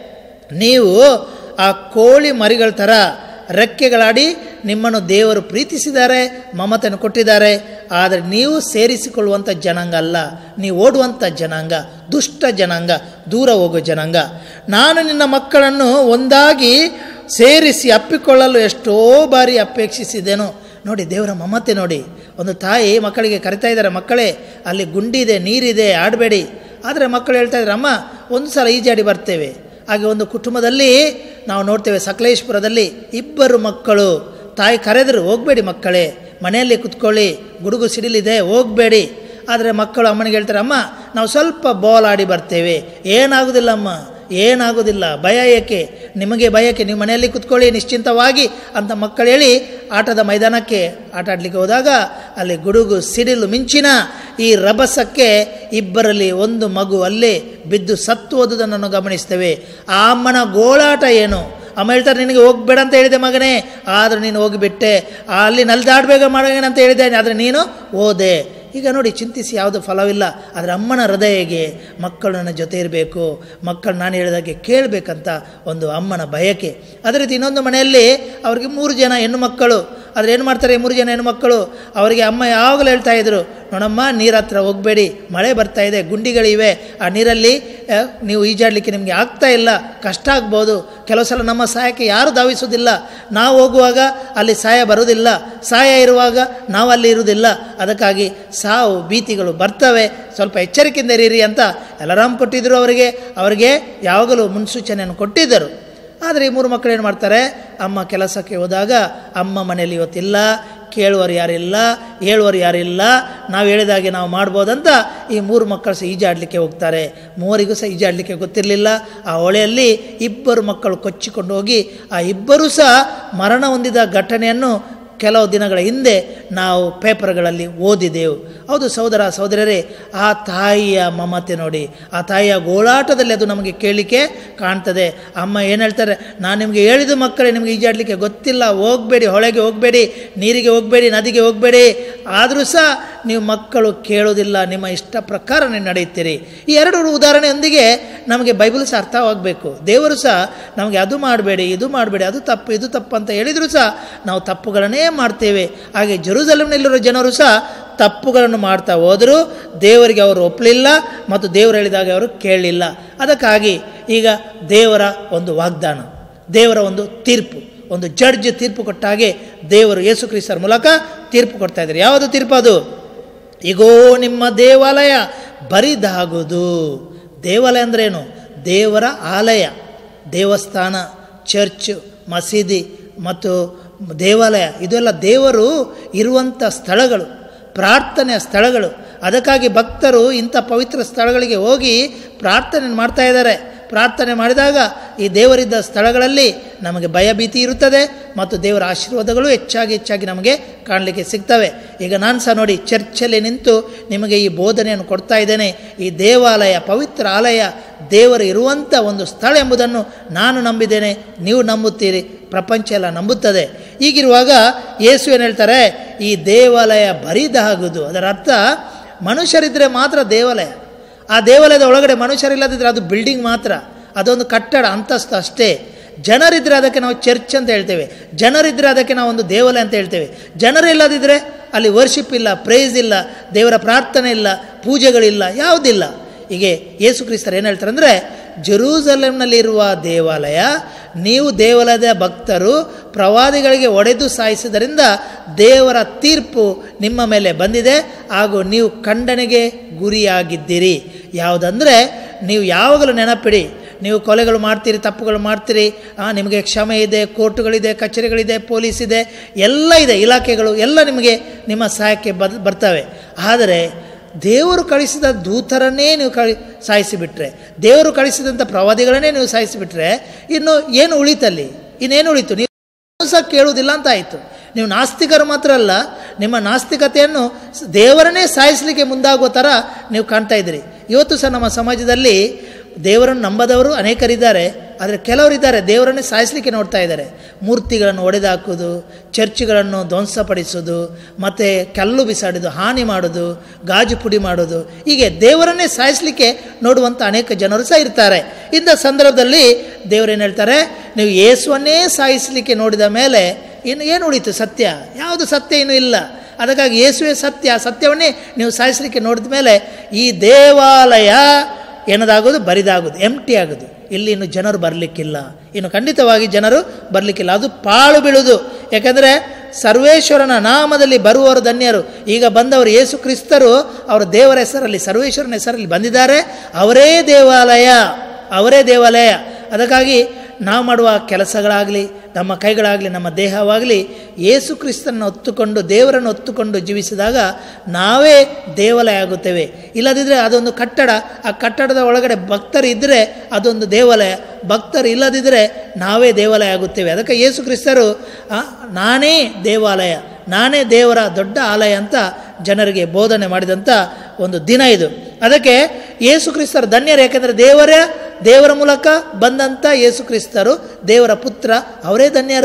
ನೀವು ಆ ಕೋಳಿ ಮರಿಗಳ ಥರ ರೆಕ್ಕೆಗಳಾಡಿ ನಿಮ್ಮನ್ನು ದೇವರು ಪ್ರೀತಿಸಿದ್ದಾರೆ ಮಮತೆಯನ್ನು ಕೊಟ್ಟಿದ್ದಾರೆ ಆದರೆ ನೀವು ಸೇರಿಸಿಕೊಳ್ಳುವಂಥ ಜನಾಂಗ ಅಲ್ಲ ನೀವು ಓಡುವಂಥ ಜನಾಂಗ ದುಷ್ಟ ಜನಾಂಗ ದೂರ ಹೋಗೋ ಜನಾಂಗ ನಾನು ನಿನ್ನ ಮಕ್ಕಳನ್ನು ಒಂದಾಗಿ ಸೇರಿಸಿ ಅಪ್ಪಿಕೊಳ್ಳಲು ಎಷ್ಟೋ ಬಾರಿ ಅಪೇಕ್ಷಿಸಿದೆನು ನೋಡಿ ದೇವರ ಮಮತೆ ನೋಡಿ ಒಂದು ತಾಯಿ ಮಕ್ಕಳಿಗೆ ಕರಿತಾ ಇದ್ದಾರೆ ಮಕ್ಕಳೇ ಅಲ್ಲಿ ಗುಂಡಿದೆ ನೀರಿದೆ ಆಡಬೇಡಿ ಆದರೆ ಮಕ್ಕಳು ಹೇಳ್ತಾ ಇದ್ದಾರೆ ಅಮ್ಮ ಒಂದು ಸಲ ಈಜಾಡಿ ಬರ್ತೇವೆ ಹಾಗೆ ಒಂದು ಕುಟುಂಬದಲ್ಲಿ ನಾವು ನೋಡ್ತೇವೆ ಸಕಲೇಶ್ಪುರದಲ್ಲಿ ಇಬ್ಬರು ಮಕ್ಕಳು ತಾಯಿ ಕರೆದರು ಹೋಗಬೇಡಿ ಮಕ್ಕಳೇ ಮನೆಯಲ್ಲಿ ಕುತ್ಕೊಳ್ಳಿ ಗುಡುಗು ಸಿಡಿಲಿದೆ ಹೋಗಬೇಡಿ ಆದರೆ ಮಕ್ಕಳು ಅಮ್ಮನಿಗೆ ಹೇಳ್ತಾರೆ ಅಮ್ಮ ನಾವು ಸ್ವಲ್ಪ ಬಾಲ್ ಆಡಿ ಬರ್ತೇವೆ ಏನಾಗೋದಿಲ್ಲ ಅಮ್ಮ ಏನಾಗೋದಿಲ್ಲ ಭಯ ಏಕೆ ನಿಮಗೆ ಭಯಕ್ಕೆ ನೀವು ಮನೆಯಲ್ಲಿ ಕುತ್ಕೊಳ್ಳಿ ನಿಶ್ಚಿಂತವಾಗಿ ಅಂತ ಮಕ್ಕಳು ಹೇಳಿ ಆಟದ ಮೈದಾನಕ್ಕೆ ಆಟ ಆಡಲಿಕ್ಕೆ ಹೋದಾಗ ಅಲ್ಲಿ ಗುಡುಗು ಸಿಡಿಲು ಮಿಂಚಿನ ಈ ರಭಸಕ್ಕೆ ಇಬ್ಬರಲ್ಲಿ ಒಂದು ಮಗು ಅಲ್ಲೇ ಬಿದ್ದು ಸತ್ತು ಹೋದುದನ್ನು ನಾವು ಗಮನಿಸ್ತೇವೆ ಆ ಅಮ್ಮನ ಗೋಳಾಟ ಏನು ಅಮ್ಮ ಹೇಳ್ತಾರೆ ನಿನಗೆ ಹೋಗ್ಬೇಡ ಅಂತ ಹೇಳಿದೆ ಮಗನೇ ಆದರೂ ನೀನು ಹೋಗಿಬಿಟ್ಟೆ ಅಲ್ಲಿ ನಲ್ದಾಡ್ಬೇಗ ಮಾಡೋಣ ಅಂತ ಹೇಳಿದ್ದೇನೆ ಆದರೆ ನೀನು ಓದೆ ಈಗ ನೋಡಿ ಚಿಂತಿಸಿ ಯಾವುದು ಫಲವಿಲ್ಲ ಆದರೆ ಅಮ್ಮನ ಹೃದಯಗೆ ಮಕ್ಕಳು ನನ್ನ ಜೊತೆ ಇರಬೇಕು ಮಕ್ಕಳು ನಾನು ಹೇಳಿದಾಗೆ ಕೇಳಬೇಕಂತ ಒಂದು ಅಮ್ಮನ ಬಯಕೆ ಅದೇ ರೀತಿ ಇನ್ನೊಂದು ಮನೆಯಲ್ಲಿ ಅವರಿಗೆ ಮೂರು ಜನ ಹೆಣ್ಣು ಮಕ್ಕಳು ಆದರೆ ಏನು ಮಾಡ್ತಾರೆ ಈ ಮೂರು ಜನ ಹೆಣ್ಣು ಮಕ್ಕಳು ಅವರಿಗೆ ಅಮ್ಮ ಯಾವಾಗಲೂ ಹೇಳ್ತಾ ಇದ್ರು ನೋಡಮ್ಮ ನೀರ ಹತ್ರ ಹೋಗಬೇಡಿ ಮಳೆ ಬರ್ತಾ ಇದೆ ಗುಂಡಿಗಳಿವೆ ಆ ನೀರಲ್ಲಿ ಆ, ನೀವು ಈಜಾಡಲಿಕ್ಕೆ ನಿಮಗೆ ಆಗ್ತಾ ಇಲ್ಲ ಕಷ್ಟ ಆಗ್ಬೋದು ಕೆಲವು ಸಲ ನಮ್ಮ ಸಹಾಯಕ್ಕೆ ಯಾರು ಧಾವಿಸೋದಿಲ್ಲ ನಾವು ಹೋಗುವಾಗ ಅಲ್ಲಿ ಸಹಾಯ ಬರೋದಿಲ್ಲ ಸಹಾಯ ಇರುವಾಗ ನಾವು ಅಲ್ಲಿ ಇರುವುದಿಲ್ಲ ಅದಕ್ಕಾಗಿ ಸಾವು ಭೀತಿಗಳು ಬರ್ತವೆ ಸ್ವಲ್ಪ ಎಚ್ಚರಿಕೆಯಿಂದ ಇರೀರಿ ಅಂತ ಅಲಾರಾಮ್ ಕೊಟ್ಟಿದ್ದರು ಅವರಿಗೆ ಅವರಿಗೆ ಯಾವಾಗಲೂ ಮುನ್ಸೂಚನೆಯನ್ನು ಕೊಟ್ಟಿದ್ದರು ಆದರೆ ಈ ಮೂರು ಮಕ್ಕಳು ಏನು ಮಾಡ್ತಾರೆ ಅಮ್ಮ ಕೆಲಸಕ್ಕೆ ಹೋದಾಗ ಅಮ್ಮ ಮನೆಯಲ್ಲಿ ಇವತ್ತಿಲ್ಲ ಕೇಳುವರು ಯಾರಿಲ್ಲ ಹೇಳುವರು ಯಾರಿಲ್ಲ ನಾವು ಹೇಳಿದಾಗೆ ನಾವು ಮಾಡ್ಬೋದಂತ ಈ ಮೂರು ಮಕ್ಕಳು ಸಹ ಈಜಾಡಲಿಕ್ಕೆ ಹೋಗ್ತಾರೆ ಮೂವರಿಗೂ ಸಹ ಈಜಾಡಲಿಕ್ಕೆ ಗೊತ್ತಿರಲಿಲ್ಲ ಆ ಹೊಳೆಯಲ್ಲಿ ಇಬ್ಬರು ಮಕ್ಕಳು ಕೊಚ್ಚಿಕೊಂಡು ಹೋಗಿ ಆ ಇಬ್ಬರೂ ಸಹ ಮರಣ ಹೊಂದಿದ ಘಟನೆಯನ್ನು ಕೆಲವು ದಿನಗಳ ಹಿಂದೆ ನಾವು ಪೇಪರ್ಗಳಲ್ಲಿ ಓದಿದೆವು ಹೌದು ಸಹೋದರ ಸಹೋದರರೇ ಆ ತಾಯಿಯ ಮಮತೆ ನೋಡಿ ಆ ತಾಯಿಯ ಗೋಳಾಟದಲ್ಲಿ ಅದು ನಮಗೆ ಕೇಳಲಿಕ್ಕೆ ಕಾಣ್ತದೆ ಅಮ್ಮ ಏನು ಹೇಳ್ತಾರೆ ನಾನು ನಿಮಗೆ ಹೇಳಿದ ಮಕ್ಕಳೇ ನಿಮಗೆ ಈಜಾಡಲಿಕ್ಕೆ ಗೊತ್ತಿಲ್ಲ ಹೋಗಬೇಡಿ ಹೊಳೆಗೆ ಹೋಗಬೇಡಿ ನೀರಿಗೆ ಹೋಗಬೇಡಿ ನದಿಗೆ ಹೋಗಬೇಡಿ ಆದರೂ ಸಹ ನೀವು ಮಕ್ಕಳು ಕೇಳೋದಿಲ್ಲ ನಿಮ್ಮ ಇಷ್ಟ ಪ್ರಕಾರ ನೀವು ನಡೆಯುತ್ತೀರಿ ಈ ಎರಡು ಉದಾಹರಣೆಯೊಂದಿಗೆ ನಮಗೆ ಬೈಬಲ್ ಸಹ ಅರ್ಥವಾಗಬೇಕು ದೇವರು ಸಹ ನಮಗೆ ಅದು ಮಾಡಬೇಡಿ ಇದು ಮಾಡಬೇಡಿ ಅದು ತಪ್ಪು ಇದು ತಪ್ಪು ಅಂತ ಹೇಳಿದರೂ ಸಹ ನಾವು ತಪ್ಪುಗಳನ್ನೇ ಮಾಡ್ತೇವೆ ಹಾಗೆ ಜೆರೂಸಲೇಮ್ನಲ್ಲಿರೋ ಜನರು ಸಹ ತಪ್ಪುಗಳನ್ನು ಮಾಡ್ತಾ ಹೋದರೂ ದೇವರಿಗೆ ಅವರು ಒಪ್ಪಲಿಲ್ಲ ಮತ್ತು ದೇವರು ಹೇಳಿದಾಗ ಅವರು ಕೇಳಲಿಲ್ಲ ಅದಕ್ಕಾಗಿ ಈಗ ದೇವರ ಒಂದು ವಾಗ್ದಾನ ದೇವರ ಒಂದು ತೀರ್ಪು ಒಂದು ಜಡ್ಜ್ ತೀರ್ಪು ಕೊಟ್ಟ ಹಾಗೆ ದೇವರು ಯೇಸು ಕ್ರಿಸ್ತರ ಮೂಲಕ ತೀರ್ಪು ಕೊಡ್ತಾ ಇದ್ದಾರೆ ಯಾವುದು ತೀರ್ಪು ಅದು ಈಗೋ ನಿಮ್ಮ ದೇವಾಲಯ ಬರಿದಾಗುವುದು ದೇವಾಲಯ ಅಂದ್ರೇನು ದೇವರ ಆಲಯ ದೇವಸ್ಥಾನ ಚರ್ಚ್ ಮಸೀದಿ ಮತ್ತು ದೇವಾಲಯ ಇದೆಲ್ಲ ದೇವರು ಇರುವಂಥ ಸ್ಥಳಗಳು ಪ್ರಾರ್ಥನೆಯ ಸ್ಥಳಗಳು ಅದಕ್ಕಾಗಿ ಭಕ್ತರು ಇಂಥ ಪವಿತ್ರ ಸ್ಥಳಗಳಿಗೆ ಹೋಗಿ ಪ್ರಾರ್ಥನೆ ಮಾಡ್ತಾ ಇದ್ದಾರೆ ಪ್ರಾರ್ಥನೆ ಮಾಡಿದಾಗ ಈ ದೇವರಿದ್ದ ಸ್ಥಳಗಳಲ್ಲಿ ನಮಗೆ ಭಯಭೀತಿ ಇರುತ್ತದೆ ಮತ್ತು ದೇವರ ಆಶೀರ್ವಾದಗಳು ಹೆಚ್ಚಾಗಿ ಹೆಚ್ಚಾಗಿ ನಮಗೆ ಕಾಣಲಿಕ್ಕೆ ಸಿಗ್ತವೆ ಈಗ ನಾನು ಸಹ ನೋಡಿ ಚರ್ಚಲ್ಲಿ ನಿಂತು ನಿಮಗೆ ಈ ಬೋಧನೆಯನ್ನು ಕೊಡ್ತಾ ಇದ್ದೇನೆ ಈ ದೇವಾಲಯ ಪವಿತ್ರ ಆಲಯ ದೇವರು ಇರುವಂಥ ಒಂದು ಸ್ಥಳ ಎಂಬುದನ್ನು ನಾನು ನಂಬಿದ್ದೇನೆ ನೀವು ನಂಬುತ್ತೀರಿ ಪ್ರಪಂಚ ಎಲ್ಲ ನಂಬುತ್ತದೆ ಹೀಗಿರುವಾಗ ಯೇಸು ಏನು ಹೇಳ್ತಾರೆ ಈ ದೇವಾಲಯ ಬರಿದಾಗುವುದು ಅದರ ಅರ್ಥ ಮನುಷ್ಯರಿದ್ದರೆ ಮಾತ್ರ ದೇವಾಲಯ ಆ ದೇವಾಲಯದ ಒಳಗಡೆ ಮನುಷ್ಯರಿಲ್ಲದಿದ್ದರೆ ಅದು ಬಿಲ್ಡಿಂಗ್ ಮಾತ್ರ ಅದೊಂದು ಕಟ್ಟಡ ಅಂತಸ್ತು ಅಷ್ಟೇ ಜನರಿದ್ದರೆ ಅದಕ್ಕೆ ನಾವು ಚರ್ಚ್ ಅಂತ ಹೇಳ್ತೇವೆ ಜನರಿದ್ದರೆ ಅದಕ್ಕೆ ನಾವು ಒಂದು ದೇವಾಲಯ ಅಂತ ಹೇಳ್ತೇವೆ ಜನರಿಲ್ಲದಿದ್ದರೆ ಅಲ್ಲಿ ವರ್ಷಿಪ್ ಇಲ್ಲ ಪ್ರೈಸ್ ಇಲ್ಲ ದೇವರ ಪ್ರಾರ್ಥನೆ ಇಲ್ಲ ಪೂಜೆಗಳಿಲ್ಲ ಯಾವುದಿಲ್ಲ ಹೀಗೆ ಯೇಸು ಕ್ರಿಸ್ತರು ಏನು ಹೇಳ್ತಾರೆ ಅಂದರೆ ಜೆರೂಸಲೆಮ್ನಲ್ಲಿರುವ ದೇವಾಲಯ ನೀವು ದೇವಾಲಯದ ಭಕ್ತರು ಪ್ರವಾದಿಗಳಿಗೆ ಒಡೆದು ಸಾಯಿಸಿದ್ದರಿಂದ ದೇವರ ತೀರ್ಪು ನಿಮ್ಮ ಮೇಲೆ ಬಂದಿದೆ ಹಾಗೂ ನೀವು ಖಂಡನೆಗೆ ಗುರಿಯಾಗಿದ್ದೀರಿ ಯಾವುದಂದರೆ ನೀವು ಯಾವಾಗಲೂ ನೆನಪಿಡಿ ನೀವು ಕೊಲೆಗಳು ಮಾಡ್ತೀರಿ ತಪ್ಪುಗಳು ಮಾಡ್ತೀರಿ ಆ, ನಿಮಗೆ ಕ್ಷಮೆ ಇದೆ ಕೋರ್ಟುಗಳಿದೆ ಕಚೇರಿಗಳಿದೆ ಪೊಲೀಸ್ ಇದೆ ಎಲ್ಲ ಇದೆ ಇಲಾಖೆಗಳು ಎಲ್ಲ ನಿಮಗೆ ನಿಮ್ಮ ಸಹಾಯಕ್ಕೆ ಬದ್ ಬರ್ತವೆ ಆದರೆ ದೇವರು ಕಳಿಸಿದ ದೂತರನ್ನೇ ನೀವು ಕಳಿ ಸಾಯಿಸಿಬಿಟ್ರೆ ದೇವರು ಕಳಿಸಿದಂಥ ಪ್ರವಾದಿಗಳನ್ನೇ ನೀವು ಸಾಯಿಸಿಬಿಟ್ರೆ ಇನ್ನು ಏನು ಉಳಿತಲ್ಲಿ ಇನ್ನೇನು ಉಳಿತು ನೀವು ಸಹ ಕೇಳುವುದಿಲ್ಲ ಅಂತ ಆಯಿತು ನೀವು ನಾಸ್ತಿಕರು ಮಾತ್ರ ಅಲ್ಲ ನಿಮ್ಮ ನಾಸ್ತಿಕತೆಯನ್ನು ಸ್- ದೇವರನ್ನೇ ಸಾಯಿಸಲಿಕ್ಕೆ ಮುಂದಾಗುವ ಥರ ನೀವು ಕಾಣ್ತಾ ಇದ್ದೀರಿ ಇವತ್ತು ಸಹ ನಮ್ಮ ಸಮಾಜದಲ್ಲಿ ದೇವರನ್ನು ನಂಬದವರು ಅನೇಕರಿದ್ದಾರೆ ಆದರೆ ಕೆಲವರಿದ್ದಾರೆ ದೇವರನ್ನೇ ಸಾಯಿಸಲಿಕ್ಕೆ ನೋಡ್ತಾ ಇದ್ದಾರೆ ಮೂರ್ತಿಗಳನ್ನು ಒಡೆದಾಕೋದು ಚರ್ಚ್ಗಳನ್ನು ಧ್ವಂಸಪಡಿಸೋದು ಮತ್ತು ಕಲ್ಲು ಬಿಸಾಡೋದು ಹಾನಿ ಮಾಡೋದು ಗಾಜು ಪುಡಿ ಮಾಡೋದು ಹೀಗೆ ದೇವರನ್ನೇ ಸಾಯಿಸಲಿಕ್ಕೆ ನೋಡುವಂಥ ಅನೇಕ ಜನರು ಸಹ ಇರ್ತಾರೆ ಇಂಥ ಸಂದರ್ಭದಲ್ಲಿ ದೇವರೇನು ಹೇಳ್ತಾರೆ ನೀವು ಯೇಸುವನ್ನೇ ಸಾಯಿಸಲಿಕ್ಕೆ ನೋಡಿದ ಮೇಲೆ ಇನ್ನು ಏನು ಉಳಿತು ಸತ್ಯ ಯಾವುದು ಸತ್ಯ ಇನ್ನೂ ಇಲ್ಲ ಅದಕ್ಕಾಗಿ ಯೇಸುವೆ ಸತ್ಯ ಸತ್ಯವನ್ನೇ ನೀವು ಸಾಯಿಸಲಿಕ್ಕೆ ನೋಡಿದ ಮೇಲೆ ಈ ದೇವಾಲಯ ಏನದಾಗೋದು ಬರಿದಾಗೋದು ಎಂಟಿ ಆಗೋದು ಇಲ್ಲಿ ಇನ್ನು ಜನರು ಬರಲಿಕ್ಕಿಲ್ಲ ಇನ್ನು ಖಂಡಿತವಾಗಿ ಜನರು ಬರಲಿಕ್ಕಿಲ್ಲ ಅದು ಪಾಳು ಬೀಳುವುದು ಯಾಕಂದರೆ ಸರ್ವೇಶ್ವರನ ನಾಮದಲ್ಲಿ ಬರುವವರು ಧನ್ಯರು ಈಗ ಬಂದವರು ಯೇಸು ಕ್ರಿಸ್ತರು ಅವರ ದೇವರ ಹೆಸರಲ್ಲಿ ಸರ್ವೇಶ್ವರನ ಹೆಸರಲ್ಲಿ ಬಂದಿದ್ದಾರೆ ಅವರೇ ದೇವಾಲಯ ಅವರೇ ದೇವಾಲಯ ಅದಕ್ಕಾಗಿ ನಾವು ಮಾಡುವ ಕೆಲಸಗಳಾಗಲಿ ನಮ್ಮ ಕೈಗಳಾಗಲಿ ನಮ್ಮ ದೇಹವಾಗಲಿ ಯೇಸು ಕ್ರಿಸ್ತನನ್ನು ಹೊತ್ತುಕೊಂಡು ದೇವರನ್ನು ಹೊತ್ತುಕೊಂಡು ಜೀವಿಸಿದಾಗ ನಾವೇ ದೇವಾಲಯ ಆಗುತ್ತೇವೆ ಇಲ್ಲದಿದ್ದರೆ ಅದೊಂದು ಕಟ್ಟಡ ಆ ಕಟ್ಟಡದ ಒಳಗಡೆ ಭಕ್ತರು ಇದ್ದರೆ ಅದೊಂದು ದೇವಾಲಯ ಭಕ್ತರು ಇಲ್ಲದಿದ್ದರೆ ನಾವೇ ದೇವಾಲಯ ಆಗುತ್ತೇವೆ ಅದಕ್ಕೆ ಯೇಸು ಕ್ರಿಸ್ತರು ಆ, ನಾನೇ ದೇವಾಲಯ ನಾನೇ ದೇವರ ದೊಡ್ಡ ಆಲಯ ಅಂತ ಜನರಿಗೆ ಬೋಧನೆ ಮಾಡಿದಂಥ ಒಂದು ದಿನ ಇದು ಅದಕ್ಕೆ ಯೇಸು ಕ್ರಿಸ್ತರು ಧನ್ಯರು ಯಾಕೆಂದರೆ ದೇವರೇ ದೇವರ ಮೂಲಕ ಬಂದಂಥ ಯೇಸು ಕ್ರಿಸ್ತರು ದೇವರ ಪುತ್ರ ಅವರೇ ಧನ್ಯರು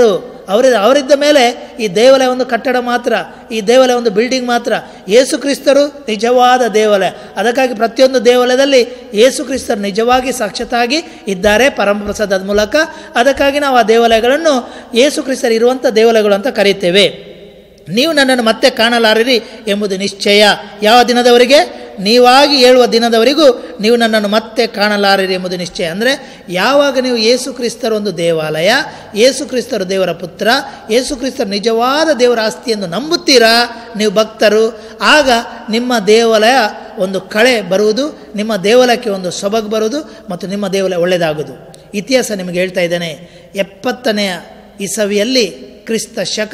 ಅವರ ಅವರಿದ್ದ ಮೇಲೆ ಈ ದೇವಾಲಯ ಒಂದು ಕಟ್ಟಡ ಮಾತ್ರ ಈ ದೇವಾಲಯ ಒಂದು ಬಿಲ್ಡಿಂಗ್ ಮಾತ್ರ ಯೇಸು ಕ್ರಿಸ್ತರು ನಿಜವಾದ ದೇವಾಲಯ ಅದಕ್ಕಾಗಿ ಪ್ರತಿಯೊಂದು ದೇವಾಲಯದಲ್ಲಿ ಯೇಸು ಕ್ರಿಸ್ತರು ನಿಜವಾಗಿ ಸಾಕ್ಷಾತ್ತಾಗಿ ಇದ್ದಾರೆ ಪರಮಪ್ರಸಾದದ ಮೂಲಕ ಅದಕ್ಕಾಗಿ ನಾವು ಆ ದೇವಾಲಯಗಳನ್ನು ಯೇಸು ಕ್ರಿಸ್ತರು ಇರುವಂಥ ದೇವಾಲಯಗಳು ಅಂತ ಕರೀತೇವೆ ನೀವು ನನ್ನನ್ನು ಮತ್ತೆ ಕಾಣಲಾರಿರಿ ಎಂಬುದು ನಿಶ್ಚಯ ಯಾವ ದಿನದವರೆಗೆ ನೀವಾಗಿ ಹೇಳುವ ದಿನದವರೆಗೂ ನೀವು ನನ್ನನ್ನು ಮತ್ತೆ ಕಾಣಲಾರಿರಿ ಎಂಬುದು ನಿಶ್ಚಯ ಅಂದರೆ ಯಾವಾಗ ನೀವು ಯೇಸು ಕ್ರಿಸ್ತರ ಒಂದು ದೇವಾಲಯ ಯೇಸು ಕ್ರಿಸ್ತರು ದೇವರ ಪುತ್ರ ಯೇಸು ಕ್ರಿಸ್ತರು ನಿಜವಾದ ದೇವರ ಆಸ್ತಿ ಎಂದು ನಂಬುತ್ತೀರಾ ನೀವು ಭಕ್ತರು ಆಗ ನಿಮ್ಮ ದೇವಾಲಯ ಒಂದು ಕಳೆ ಬರುವುದು ನಿಮ್ಮ ದೇವಾಲಯಕ್ಕೆ ಒಂದು ಸೊಬಗು ಬರುವುದು ಮತ್ತು ನಿಮ್ಮ ದೇವಾಲಯ ಒಳ್ಳೆಯದಾಗುವುದು ಇತಿಹಾಸ ನಿಮಗೆ ಹೇಳ್ತಾ ಇದ್ದೇನೆ ಎಪ್ಪತ್ತನೆಯ ಇಸವಿಯಲ್ಲಿ ಕ್ರಿಸ್ತ ಶಕ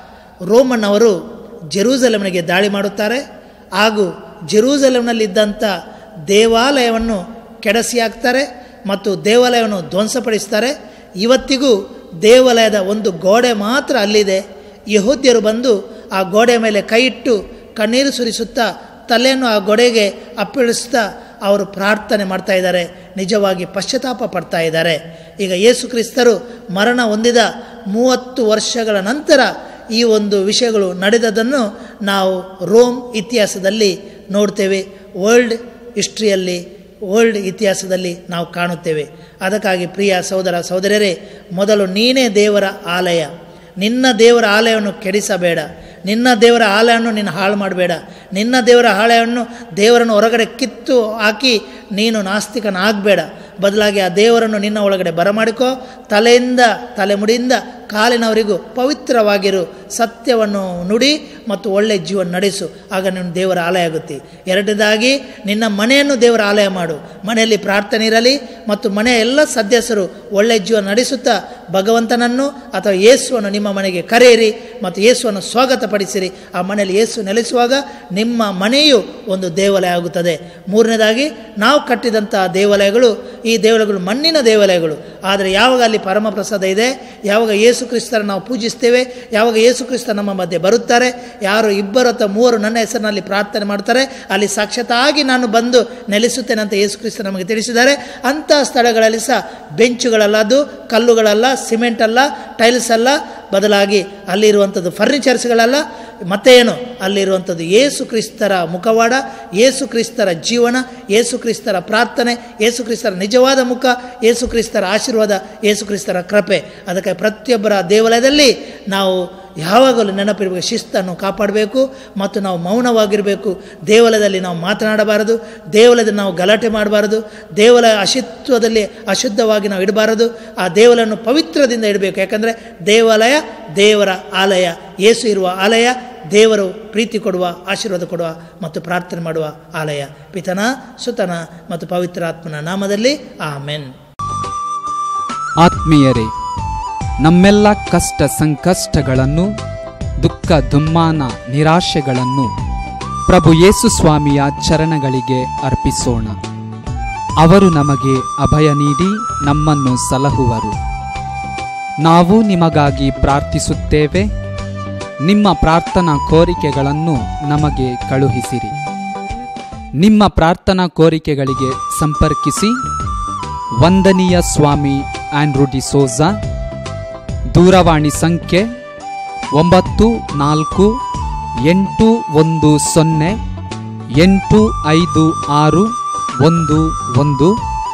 ರೋಮನ್ ಅವರು ಜೆರೂಸಲೆಮ್ನಿಗೆ ದಾಳಿ ಮಾಡುತ್ತಾರೆ ಹಾಗೂ ಜೆರೂಸಲೆಮ್ನಲ್ಲಿದ್ದಂಥ ದೇವಾಲಯವನ್ನು ಕೆಡಸಿ ಹಾಕ್ತಾರೆ ಮತ್ತು ದೇವಾಲಯವನ್ನು ಧ್ವಂಸಪಡಿಸ್ತಾರೆ ಇವತ್ತಿಗೂ ದೇವಾಲಯದ ಒಂದು ಗೋಡೆ ಮಾತ್ರ ಅಲ್ಲಿದೆ ಯಹೂದ್ಯರು ಬಂದು ಆ ಗೋಡೆ ಮೇಲೆ ಕೈ ಇಟ್ಟು ಕಣ್ಣೀರು ಸುರಿಸುತ್ತಾ ತಲೆಯನ್ನು ಆ ಗೋಡೆಗೆ ಅಪ್ಪಿಳಿಸ್ತಾ ಅವರು ಪ್ರಾರ್ಥನೆ ಮಾಡ್ತಾ ಇದ್ದಾರೆ ನಿಜವಾಗಿ ಪಶ್ಚಾತ್ತಾಪ ಪಡ್ತಾ ಇದ್ದಾರೆ ಈಗ ಯೇಸು ಕ್ರಿಸ್ತರು ಮರಣ ಹೊಂದಿದ ಮೂವತ್ತು ವರ್ಷಗಳ ನಂತರ ಈ ಒಂದು ವಿಷಯಗಳು ನಡೆದದನ್ನು ನಾವು ರೋಮ್ ಇತಿಹಾಸದಲ್ಲಿ ನೋಡ್ತೇವೆ ವರ್ಲ್ಡ್ ಹಿಸ್ಟ್ರಿಯಲ್ಲಿ ವರ್ಲ್ಡ್ ಇತಿಹಾಸದಲ್ಲಿ ನಾವು ಕಾಣುತ್ತೇವೆ ಅದಕ್ಕಾಗಿ ಪ್ರಿಯ ಸಹೋದರ ಸಹೋದರರೇ ಮೊದಲು ನೀನೇ ದೇವರ ಆಲಯ ನಿನ್ನ ದೇವರ ಆಲಯವನ್ನು ಕೆಡಿಸಬೇಡ ನಿನ್ನ ದೇವರ ಆಲಯವನ್ನು ನೀನು ಹಾಳು ಮಾಡಬೇಡ ನಿನ್ನ ದೇವರ ಆಲಯವನ್ನು ದೇವರನ್ನು ಹೊರಗಡೆ ಕಿತ್ತು ಹಾಕಿ ನೀನು ನಾಸ್ತಿಕನಾಗಬೇಡ ಬದಲಾಗಿ ಆ ದೇವರನ್ನು ನಿನ್ನ ಒಳಗಡೆ ಬರಮಾಡಿಕೋ ತಲೆಯಿಂದ ತಲೆಮುಡಿಯಿಂದ ಕಾಲಿನವರಿಗೂ ಪವಿತ್ರವಾಗಿರು ಸತ್ಯವನ್ನು ನುಡಿ ಮತ್ತು ಒಳ್ಳೆಯ ಜೀವನ ನಡೆಸು ಆಗ ನೀನು ದೇವರ ಆಲಯ ಆಗುತ್ತೆ ಎರಡನೇದಾಗಿ ನಿನ್ನ ಮನೆಯನ್ನು ದೇವರ ಆಲಯ ಮಾಡು ಮನೆಯಲ್ಲಿ ಪ್ರಾರ್ಥನೆ ಇರಲಿ ಮತ್ತು ಮನೆಯ ಎಲ್ಲ ಸದಸ್ಯರು ಒಳ್ಳೆಯ ಜೀವನ ನಡೆಸುತ್ತಾ ಭಗವಂತನನ್ನು ಅಥವಾ ಯೇಸುವನ್ನು ನಿಮ್ಮ ಮನೆಗೆ ಕರೆಯಿರಿ ಮತ್ತು ಯೇಸುವನ್ನು ಸ್ವಾಗತಪಡಿಸಿರಿ ಆ ಮನೆಯಲ್ಲಿ ಯೇಸು ನೆಲೆಸುವಾಗ ನಿಮ್ಮ ಮನೆಯು ಒಂದು ದೇವಾಲಯ ಆಗುತ್ತದೆ ಮೂರನೇದಾಗಿ ನಾವು ಕಟ್ಟಿದಂಥ ದೇವಾಲಯಗಳು ಈ ದೇವಾಲಯಗಳು ಮಣ್ಣಿನ ದೇವಾಲಯಗಳು ಆದರೆ ಯಾವಾಗ ಅಲ್ಲಿ ಪರಮಪ್ರಸಾದ ಇದೆ ಯಾವಾಗ ಯೇಸು ಕ್ರಿಸ್ತರ ನಾವು ಪೂಜಿಸ್ತೇವೆ ಯಾವಾಗ ಯೇಸು ಕ್ರಿಸ್ತ ನಮ್ಮ ಮಧ್ಯೆ ಬರುತ್ತಾರೆ ಯಾರು ಇಬ್ಬರು ಅಥವಾ ಮೂವರು ನನ್ನ ಹೆಸರಿನಲ್ಲಿ ಪ್ರಾರ್ಥನೆ ಮಾಡ್ತಾರೆ ಅಲ್ಲಿ ಸಾಕ್ಷಾತ್ತಾಗಿ ನಾನು ಬಂದು ನೆಲೆಸುತ್ತೇನೆ ಅಂತ ಯೇಸು ಕ್ರಿಸ್ತ ನಮಗೆ ತಿಳಿಸಿದ್ದಾರೆ ಅಂಥ ಸ್ಥಳಗಳಲ್ಲಿ ಸಹ ಬೆಂಚುಗಳಲ್ಲ ಅದು ಕಲ್ಲುಗಳಲ್ಲ ಸಿಮೆಂಟ್ ಅಲ್ಲ ಟೈಲ್ಸ್ ಅಲ್ಲ ಬದಲಾಗಿ ಅಲ್ಲಿರುವಂಥದ್ದು ಫರ್ನಿಚರ್ಸ್ಗಳಲ್ಲ ಮತ್ತೆ ಏನು ಅಲ್ಲಿರುವಂಥದ್ದು ಯೇಸು ಕ್ರಿಸ್ತರ ಮುಖವಾಡ ಯೇಸು ಕ್ರಿಸ್ತರ ಜೀವನ ಯೇಸು ಕ್ರಿಸ್ತರ ಪ್ರಾರ್ಥನೆ ಯೇಸು ಕ್ರಿಸ್ತರ ನಿಜವಾದ ಮುಖ ಯೇಸು ಕ್ರಿಸ್ತರ ಆಶೀರ್ವಾದ ಯೇಸು ಕ್ರಿಸ್ತರ ಕೃಪೆ ಅದಕ್ಕೆ ಪ್ರತಿಯೊಬ್ಬರ ದೇವಾಲಯದಲ್ಲಿ ನಾವು ಯಾವಾಗಲೂ ನೆನಪಿರಬೇಕು ಶಿಸ್ತನ್ನು ಕಾಪಾಡಬೇಕು ಮತ್ತು ನಾವು ಮೌನವಾಗಿರಬೇಕು ದೇವಾಲಯದಲ್ಲಿ ನಾವು ಮಾತನಾಡಬಾರದು ದೇವಾಲಯದಲ್ಲಿ ನಾವು ಗಲಾಟೆ ಮಾಡಬಾರದು ದೇವಾಲಯ ಅಶುದ್ಧದಲ್ಲಿ ಅಶುದ್ಧವಾಗಿ ನಾವು ಇಡಬಾರದು ಆ ದೇವಾಲಯವನ್ನು ಪವಿತ್ರದಿಂದ ಇಡಬೇಕು ಯಾಕಂದರೆ ದೇವಾಲಯ ದೇವರ ಆಲಯ ಯೇಸು ಇರುವ ಆಲಯ ದೇವರು ಪ್ರೀತಿ ಕೊಡುವ ಆಶೀರ್ವಾದ ಕೊಡುವ ಮತ್ತು ಪ್ರಾರ್ಥನೆ ಮಾಡುವ ಆಲಯ ಪಿತನ ಸುತನ ಮತ್ತು ಪವಿತ್ರಾತ್ಮನ ನಾಮದಲ್ಲಿ ಆಮೆನ್ ಆತ್ಮೀಯರೇ ನಮ್ಮೆಲ್ಲ ಕಷ್ಟ ಸಂಕಷ್ಟಗಳನ್ನು ದುಃಖ ದುಮ್ಮಾನ ನಿರಾಶೆಗಳನ್ನು ಪ್ರಭು ಯೇಸು ಸ್ವಾಮಿಯ ಚರಣಗಳಿಗೆ ಅರ್ಪಿಸೋಣ ಅವರು ನಮಗೆ ಅಭಯ ನೀಡಿ ನಮ್ಮನ್ನು ಸಲಹುವರು ನಾವು ನಿಮಗಾಗಿ ಪ್ರಾರ್ಥಿಸುತ್ತೇವೆ ನಿಮ್ಮ ಪ್ರಾರ್ಥನಾ ಕೋರಿಕೆಗಳನ್ನು ನಮಗೆ ಕಳುಹಿಸಿರಿ ನಿಮ್ಮ ಪ್ರಾರ್ಥನಾ ಕೋರಿಕೆಗಳಿಗೆ ಸಂಪರ್ಕಿಸಿ ವಂದನೀಯ ಸ್ವಾಮಿ ಆಂಡ್ರೂ ಡಿಸೋಜಾ ದೂರವಾಣಿ ಸಂಖ್ಯೆ ಒಂಬತ್ತು ನಾಲ್ಕು ಎಂಟು ಒಂದು ಸೊನ್ನೆ ಎಂಟು ಐದು ಆರು ಒಂದು ಒಂದು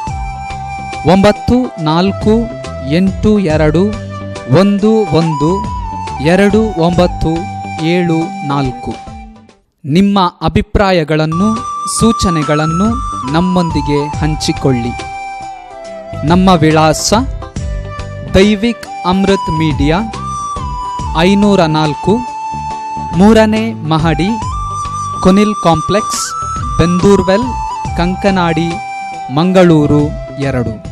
ಒಂಬತ್ತು ನಾಲ್ಕು ಎಂಟು ಎರಡು ಒಂದು ಒಂದು ಎರಡು ಒಂಬತ್ತು ಏಳು ನಾಲ್ಕು ನಿಮ್ಮ ಅಭಿಪ್ರಾಯಗಳನ್ನು ಸೂಚನೆಗಳನ್ನು ನಮ್ಮೊಂದಿಗೆ ಹಂಚಿಕೊಳ್ಳಿ ನಮ್ಮ ವಿಳಾಸ ದೈವಿಕ್ ಅಮೃತ್ ಮೀಡಿಯಾ ಐನೂರ ನಾಲ್ಕು ಮೂರನೇ ಮಹಡಿ ಕೊನಿಲ್ ಕಾಂಪ್ಲೆಕ್ಸ್ ಬೆಂದೂರ್ವೆಲ್ ಕಂಕನಾಡಿ ಮಂಗಳೂರು ಎರಡು